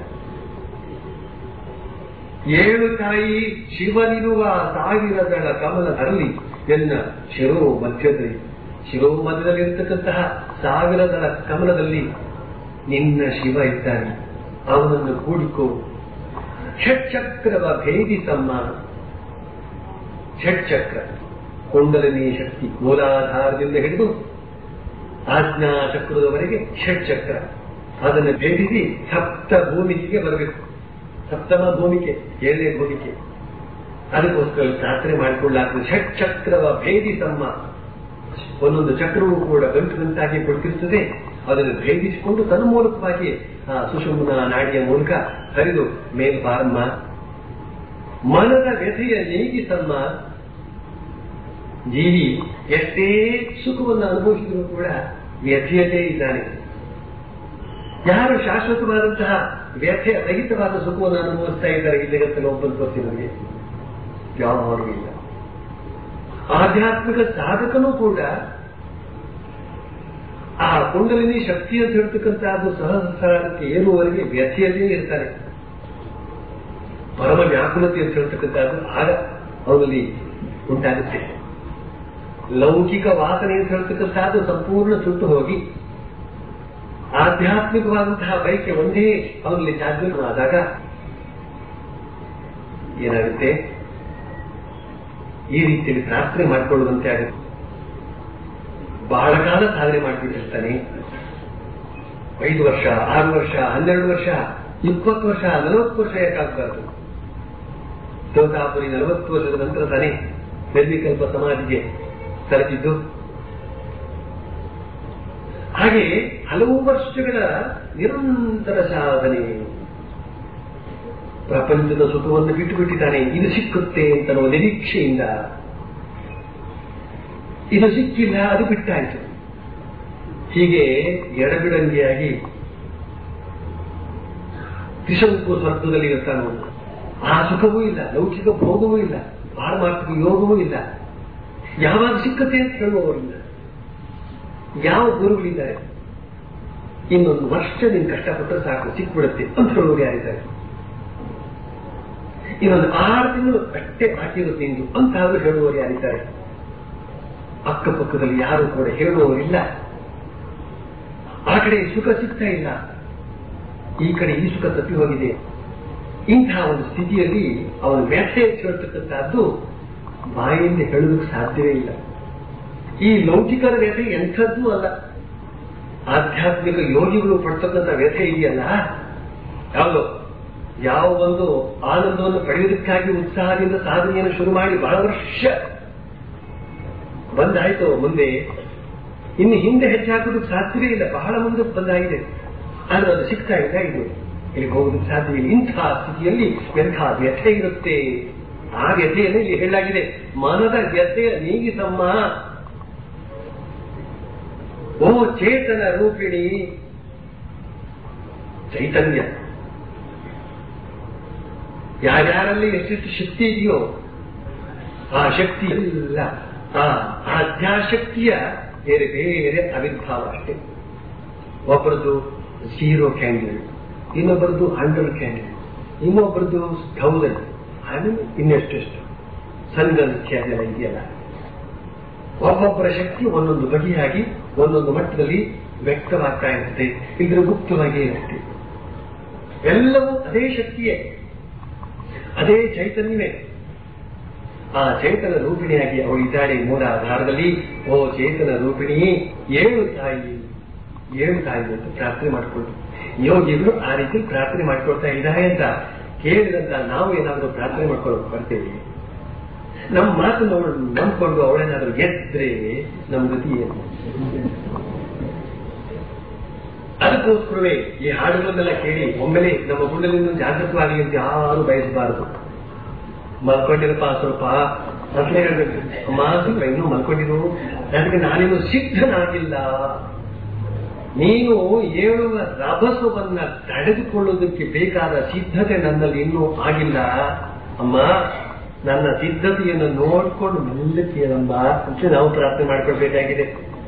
ಏಳು ತಾಯಿ ಶಿವನಿರುವ ಸಾವಿರದಳ ಕಮಲದಲ್ಲಿ ಎನ್ನ ಶಿರೋ ಮಧ್ಯದಲ್ಲಿ ಶಿರೋ ಮಧ್ಯದಲ್ಲಿರ್ತಕ್ಕಂತಹ ಸಾವಿರದಳ ಕಮಲದಲ್ಲಿ ನಿನ್ನ ಶಿವ ಇದ್ದಾನೆ ಅವನನ್ನು ಕೂಡಿಕೋ ಷಟ್ಚಕ್ರವ ಭೇದಿಸಮ್ಮ ಷಟ್ಚಕ್ರ ಕುಂಡಲಿನಿ ಶಕ್ತಿ ಮೂಲಾಧಾರದಿಂದ ಹಿಡಿದು ಆಜ್ಞಾ ಚಕ್ರದವರೆಗೆ ಷಟ್ಚಕ್ರ ಅದನ್ನು ಭೇದಿಸಿ ಸಪ್ತ ಭೂಮಿಕೆಗೆ ಬರಬೇಕು ಸಪ್ತಮ ಭೂಮಿಕೆ ಏಳನೇ ಭೂಮಿಕೆ ಅದಕ್ಕೋಸ್ಕರ ಪ್ರಾರ್ಥನೆ ಮಾಡಿಕೊಳ್ಳಾಗ್ತದೆ ಷಟ್ಚಕ್ರವ ಭೇದಿಸಮ್ಮ ಒಂದೊಂದು ಚಕ್ರವೂ ಕೂಡ ಗಂಟು ಗಂಟಾಗಿ ಕೊಡ್ತಿರ್ತದೆ ಅದನ್ನು ಭೇದಿಸಿಕೊಂಡು ತನ್ಮೂಲಕವಾಗಿ ಆ ಸುಷುಮ್ನ ನಾಡಿಯ ಮೂಲಕ ಹರಿದು ಮೇಲ್ಬಾರಮ್ಮ ಮನದ ವ್ಯಥೆಯ ನೀಗಿಸಮ್ಮ ಜೀವಿ ಎಷ್ಟೇ ಸುಖವನ್ನು ಅನುಭವಿಸಿದರೂ ಕೂಡ ವ್ಯಥೆಯದೇ ಇದ್ದಾನೆ ಯಾರು ಶಾಶ್ವತವಾದಂತಹ ವ್ಯಥೆ ರಹಿತವಾದ ಸುಖವನ್ನು ಅನುಭವಿಸ್ತಾ ಇದ್ದಾರೆ ಈ ಜಗತ್ತಲ್ಲಿ ಒಬ್ಬರು ತೋರಿಸಿ ನಮಗೆ ಯಾರು ಇಲ್ಲ ಆಧ್ಯಾತ್ಮಿಕ ಸಾಧಕನೂ ಕೂಡ ಆ ಕುಂಡಲಿನಿ ಶಕ್ತಿ ಅಂತ ಹೇಳ್ತಕ್ಕಂಥದ್ದು ಸಹಸ್ರಾರಕ್ಕೆ ಏರುವವರೆಗೆ ವ್ಯಥೆಯಲ್ಲೇ ಇರ್ತಾರೆ ಪರಮ ವ್ಯಾಕುಲತೆ ಅಂತ ಹೇಳ್ತಕ್ಕಂಥದ್ದು ಆಗ ಅವರಲ್ಲಿ ಉಂಟಾಗುತ್ತೆ ಲೌಕಿಕ ವಾಸನೆ ಅಂತ ಹೇಳ್ತಕ್ಕಂಥದ್ದು ಸಂಪೂರ್ಣ ಸುಟ್ಟು ಹೋಗಿ ಆಧ್ಯಾತ್ಮಿಕ ಆಧ್ಯಾತ್ಮಿಕವಾದಂತಹ ಬಯಕೆ ಒಂದೇ ಅವನಲ್ಲಿ ಜಾಗೃತವಾದಾಗ ಏನಾಗುತ್ತೆ ಈ ರೀತಿಯಲ್ಲಿ ಪ್ರಾರ್ಥನೆ ಮಾಡಿಕೊಳ್ಳುವಂತೆ ಆಗುತ್ತೆ ಬಹಳ ಕಾಲ ಸಾಧನೆ ಮಾಡಿಬಿಟ್ಟಿರ್ತಾನೆ ಐದು ವರ್ಷ ಆರು ವರ್ಷ ಹನ್ನೆರಡು ವರ್ಷ ಇಪ್ಪತ್ತು ವರ್ಷ ನಲವತ್ತು ವರ್ಷ ಯಾಕಾಗಬಾರ್ದು ತೋತಾಪುರಿ ನಲವತ್ತು ವರ್ಷದ ನಂತರ ತಾನೇ ನಿರ್ವಿಕಲ್ಪ ಸಮಾಧಿಗೆ ತಲುಪಿದ್ದು ಹಾಗೆ ಹಲವು ವರ್ಷಗಳ ನಿರಂತರ ಸಾಧನೆ ಪ್ರಪಂಚದ ಸುಖವನ್ನು ಬಿಟ್ಟು ಬಿಟ್ಟಿದ್ದಾನೆ ಇದು ಸಿಕ್ಕುತ್ತೆ ಅಂತ ಅನ್ನೋ ನಿರೀಕ್ಷೆಯಿಂದ ಇದು ಸಿಕ್ಕಿಲ್ಲ ಅದು ಬಿಟ್ಟಾಯಿತು ಹೀಗೆ ಎಡಬಿಡಂಗಿಯಾಗಿ ತ್ರಿಶಂಕು ಸ್ವರ್ಗದಲ್ಲಿ ಇರ್ತಾನೋ ಆ ಸುಖವೂ ಇಲ್ಲ ಲೌಕಿಕ ಭೋಗವೂ ಇಲ್ಲ ಪಾರಮಾರ್ಥಿಕ ಯೋಗವೂ ಇಲ್ಲ ಯಾವಾಗ ಸಿಕ್ಕತ್ತೆ ಅಂತ ಹೇಳುವವರಿಲ್ಲ ಯಾವ ಗುರುಗಳಿದ್ದಾರೆ ಇನ್ನೊಂದು ವರ್ಷ ನೀನು ಕಷ್ಟಪಟ್ಟರೆ ಸಾಕು ಸಿಕ್ಬಿಡುತ್ತೆ ಅಂತ ಹೇಳುವವರು ಯಾರಿದ್ದಾರೆ ಇನ್ನೊಂದು ಆರು ತಿಂಗಳು ಅಷ್ಟೇ ಬಾಕಿ ಇರುತ್ತೆ ಇಂದು ಅಂತಾದ್ರೂ ಹೇಳುವವರು ಯಾರಿದ್ದಾರೆ ಅಕ್ಕಪಕ್ಕದಲ್ಲಿ ಯಾರು ಕೂಡ ಹೇಳುವವರಿಲ್ಲ ಆ ಕಡೆ ಸುಖ ಸಿಗ್ತಾ ಇಲ್ಲ ಈ ಕಡೆ ಈ ಸುಖ ತಪ್ಪಿ ಹೋಗಿದೆ ಇಂತಹ ಒಂದು ಸ್ಥಿತಿಯಲ್ಲಿ ಅವನ ವ್ಯಥೆ ಹೇಳ್ತಕ್ಕಂಥದ್ದು ಬಾಯಿಂದ ಹೇಳೋದಕ್ಕೆ ಸಾಧ್ಯವೇ ಇಲ್ಲ ಈ ಲೌಕಿಕರ ವ್ಯಥೆ ಎಂಥದ್ದೂ ಅಲ್ಲ ಆಧ್ಯಾತ್ಮಿಕ ಯೋಗಿಗಳು ಪಡ್ತಕ್ಕಂಥ ವ್ಯಥೆ ಇದೆಯಲ್ಲ ಯಾವುದು ಯಾವ ಒಂದು ಆನಂದವನ್ನು ಪಡೆಯುವುದಕ್ಕಾಗಿ ಉತ್ಸಾಹದಿಂದ ಸಾಧನೆಯನ್ನು ಶುರು ಮಾಡಿ ಬಹಳ ವರ್ಷ ಬಂದಾಯ್ತು ಮುಂದೆ ಇನ್ನು ಹಿಂದೆ ಹೆಚ್ಚಾಕೋದಕ್ಕೆ ಸಾಧ್ಯವೇ ಇಲ್ಲ ಬಹಳ ಮುಂದೆ ಬಂದಾಗಿದೆ ಆದ್ರೆ ಅದು ಸಿಗ್ತಾ ಇಲ್ಲ ಇದು ಇಲ್ಲಿ ಹೋಗೋದಕ್ಕೆ ಸಾಧ್ಯ ಇಲ್ಲ ಇಂತಹ ಸ್ಥಿತಿಯಲ್ಲಿ ಎಂಥ ವ್ಯಥೆ ಇರುತ್ತೆ ಆ ವ್ಯಥೆಯನ್ನು ಇಲ್ಲಿ ಹೇಳಲಾಗಿದೆ ಮನದ ವ್ಯಥೆಯ ನೀಗಿಸಮ್ಮ ಓ ಚೇತನ ರೂಪಿಣಿ ಚೈತನ್ಯ ಯಾರ್ಯಾರಲ್ಲಿ ಎಷ್ಟೆಷ್ಟು ಶಕ್ತಿ ಇದೆಯೋ ಆ ಶಕ್ತಿ ಎಲ್ಲ ಆ ಆಧ್ಯಾಶಕ್ತಿಯ ಬೇರೆ ಬೇರೆ ಆವಿರ್ಭಾವ ಅಷ್ಟೇ ಒಬ್ಬರದ್ದು ಝೀರೋ ಕ್ಯಾಂಡಿಲ್ ಇನ್ನೊಬ್ಬರದ್ದು ಹಂಡ್ರೆಡ್ ಕ್ಯಾಂಡಿಲ್ ಇನ್ನೊಬ್ಬರದ್ದು ಥೌಸಂಡ್ ಆಮೇಲೆ ಇನ್ನೆಷ್ಟೆಷ್ಟು ಸಂಗಲ್ ಇತ್ಯಾದೆಲ್ಲ ಇದೆಯಲ್ಲ ಒಬ್ಬೊಬ್ಬರ ಶಕ್ತಿ ಒಂದೊಂದು ಬಗೆಯಾಗಿ ಒಂದೊಂದು ಮಟ್ಟದಲ್ಲಿ ವ್ಯಕ್ತವಾಗ್ತಾ ಇರುತ್ತೆ ಇದ್ರ ಗುಪ್ತವಾಗಿ ಇರುತ್ತೆ ಎಲ್ಲವೂ ಅದೇ ಶಕ್ತಿಯೇ ಅದೇ ಚೈತನ್ಯವೇ ಆ ಚೇತನ ರೂಪಿಣಿಯಾಗಿ ಅವಳು ಇದ್ದಾಳೆ ಮೂಲ ಆಧಾರದಲ್ಲಿ ಓ ಚೇತನ ರೂಪಿಣಿ ಏಳು ತಾಯಿ ಏಳು ತಾಯಿ ಅಂತ ಪ್ರಾರ್ಥನೆ ಮಾಡಿಕೊಂಡು ಯೋಗಿಗಳು ಆ ರೀತಿ ಪ್ರಾರ್ಥನೆ ಮಾಡ್ಕೊಳ್ತಾ ಇದ್ದಾರೆ ಅಂತ ಕೇಳಿದಂತ ನಾವು ಏನಾದರೂ ಪ್ರಾರ್ಥನೆ ಮಾಡ್ಕೊಳ್ಳೋಕೆ ಬರ್ತೇವೆ ನಮ್ಮ ಮಾತು ನಂಬ್ಕೊಂಡು ಅವಳೇನಾದ್ರೂ ಗೆದ್ರೆ ನಮ್ಮ ಗತಿ ಏನು ಅದಕ್ಕೋಸ್ಕರವೇ ಈ ಹಾಡುಗಳನ್ನೆಲ್ಲ ಕೇಳಿ ಒಮ್ಮೆಲೆ ನಮ್ಮ ಗುಂಡಲಿಂದ ಜಾಗೃತವಾಗಿ ಅಂತ ಯಾರು ಬಯಸಬಾರದು ಮಲ್ಕೊಂಡಿರಪ್ಪ ಸ್ವಲ್ಪ ಅಂತಲೇ ಹೇಳ್ಬೇಕು ಅಮ್ಮ ಸ್ವಲ್ಪ ಇನ್ನೂ ಮಲ್ಕೊಂಡಿರು ನನಗೆ ನಾನೇನು ಸಿದ್ಧನಾಗಿಲ್ಲ ನೀನು ಏಳುವ ರಭಸವನ್ನ ತಡೆದುಕೊಳ್ಳುವುದಕ್ಕೆ ಬೇಕಾದ ಸಿದ್ಧತೆ ನನ್ನಲ್ಲಿ ಇನ್ನೂ ಆಗಿಲ್ಲ ಅಮ್ಮ ನನ್ನ ಸಿದ್ಧತೆಯನ್ನು ನೋಡ್ಕೊಂಡು ಮೆಲ್ಲಕ್ಕೇನಮ್ಮ ಅಂತ ನಾವು ಪ್ರಾರ್ಥನೆ ಮಾಡ್ಕೊಳ್ಬೇಕಾಗಿದೆ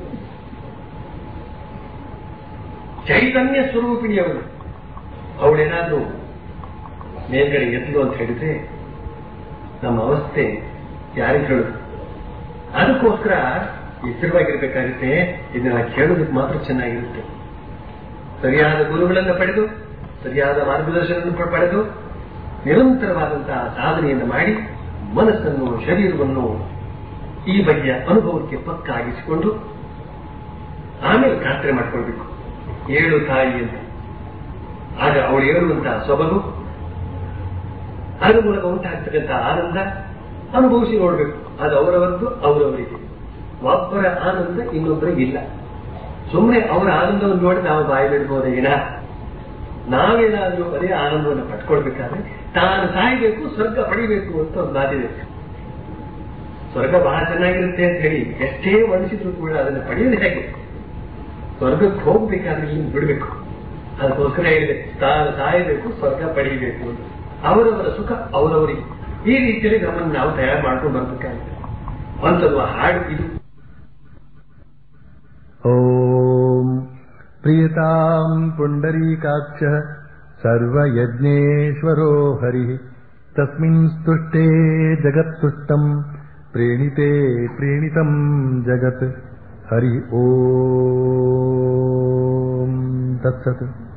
ಚೈತನ್ಯ ಸ್ವರೂಪಿಣಿಯವಳು ಅವಳೇನಾದ್ರೂ ಮೇಲ್ಗಡೆ ಎತ್ತಲು ಅಂತ ಹೇಳಿದ್ರೆ ನಮ್ಮ ಅವಸ್ಥೆ ಯಾರಿಗೆ ಹೇಳುದು ಅದಕ್ಕೋಸ್ಕರ ಎಚ್ಚರವಾಗಿರ್ಬೇಕಾಗುತ್ತೆ ಇದನ್ನ ಕೇಳೋದಕ್ಕೆ ಮಾತ್ರ ಚೆನ್ನಾಗಿರುತ್ತೆ ಸರಿಯಾದ ಗುರುಗಳನ್ನ ಪಡೆದು ಸರಿಯಾದ ಮಾರ್ಗದರ್ಶನ ಪಡೆದು ನಿರಂತರವಾದಂತಹ ಸಾಧನೆಯನ್ನು ಮಾಡಿ ಮನಸ್ಸನ್ನು ಶರೀರವನ್ನು ಈ ಬಗೆಯ ಅನುಭವಕ್ಕೆ ಪಕ್ಕ ಆಗಿಸಿಕೊಂಡು ಆಮೇಲೆ ಪ್ರಾರ್ಥನೆ ಮಾಡ್ಕೊಳ್ಬೇಕು ಏಳು ತಾಯಿ ಅಂತ ಆಗ ಅವಳು ಹೇಳುವಂತಹ ಸೊಬಗು ಅದರ ಮೂಲಕ ಉಂಟಾಗ್ತಕ್ಕಂಥ ಆನಂದ ಅನುಭವಿಸಿ ನೋಡ್ಬೇಕು ಅದು ಅವರವರದ್ದು ಅವರವರಿಗೆ ಒಬ್ಬರ ಆನಂದ ಇನ್ನೊಬ್ಬರಿಗೆ ಇಲ್ಲ ಸುಮ್ಮನೆ ಅವರ ಆನಂದವನ್ನು ನೋಡಿ ನಾವು ಬಾಯಿ ಬಿಡ್ಬೋದೇ ವಿನ ನಾವೇನಾದ್ರೂ ಅದೇ ಆನಂದವನ್ನು ಪಟ್ಕೊಳ್ಬೇಕಾದ್ರೆ ತಾನು ಸಾಯಬೇಕು ಸ್ವರ್ಗ ಪಡಿಬೇಕು ಅಂತ ಒಂದು ಮಾತಿದೆ ಸ್ವರ್ಗ ಬಹಳ ಚೆನ್ನಾಗಿರುತ್ತೆ ಅಂತ ಹೇಳಿ ಎಷ್ಟೇ ವರ್ಣಿಸಿದ್ರು ಕೂಡ ಅದನ್ನು ಪಡೆಯೋದು ಹೇಗೆ ಸ್ವರ್ಗಕ್ಕೆ ಹೋಗ್ಬೇಕಾದ್ರೆ ಇಲ್ಲಿ ಬಿಡಬೇಕು ಅದಕ್ಕೋಸ್ಕರ ಹೇಳಿದೆ ತಾನು ಸಾಯಬೇಕು ಸ್ವರ್ಗ ಪಡೆಯಬೇಕು ಅಂತ ಅವರವರ ಸುಖ ಅವರವರಿಗೆ ಈ ರೀತಿಯಲ್ಲಿ ನಮ್ಮನ್ನು ನಾವು ತಯಾರು ಮಾಡ್ಕೊಂಡು ಬರ್ಬೇಕಾಗುತ್ತೆ ಅಂತದ್ದು ಹಾಡು ಇದು ॐ प्रियताम् पुण्डरीकाक्षः सर्वयज्ञेश्वरो हरिः तस्मिन् स्तुष्टे जगत्तुष्टम् प्रेणिते प्रेणितम् जगत् हरि ॐ तत्सत्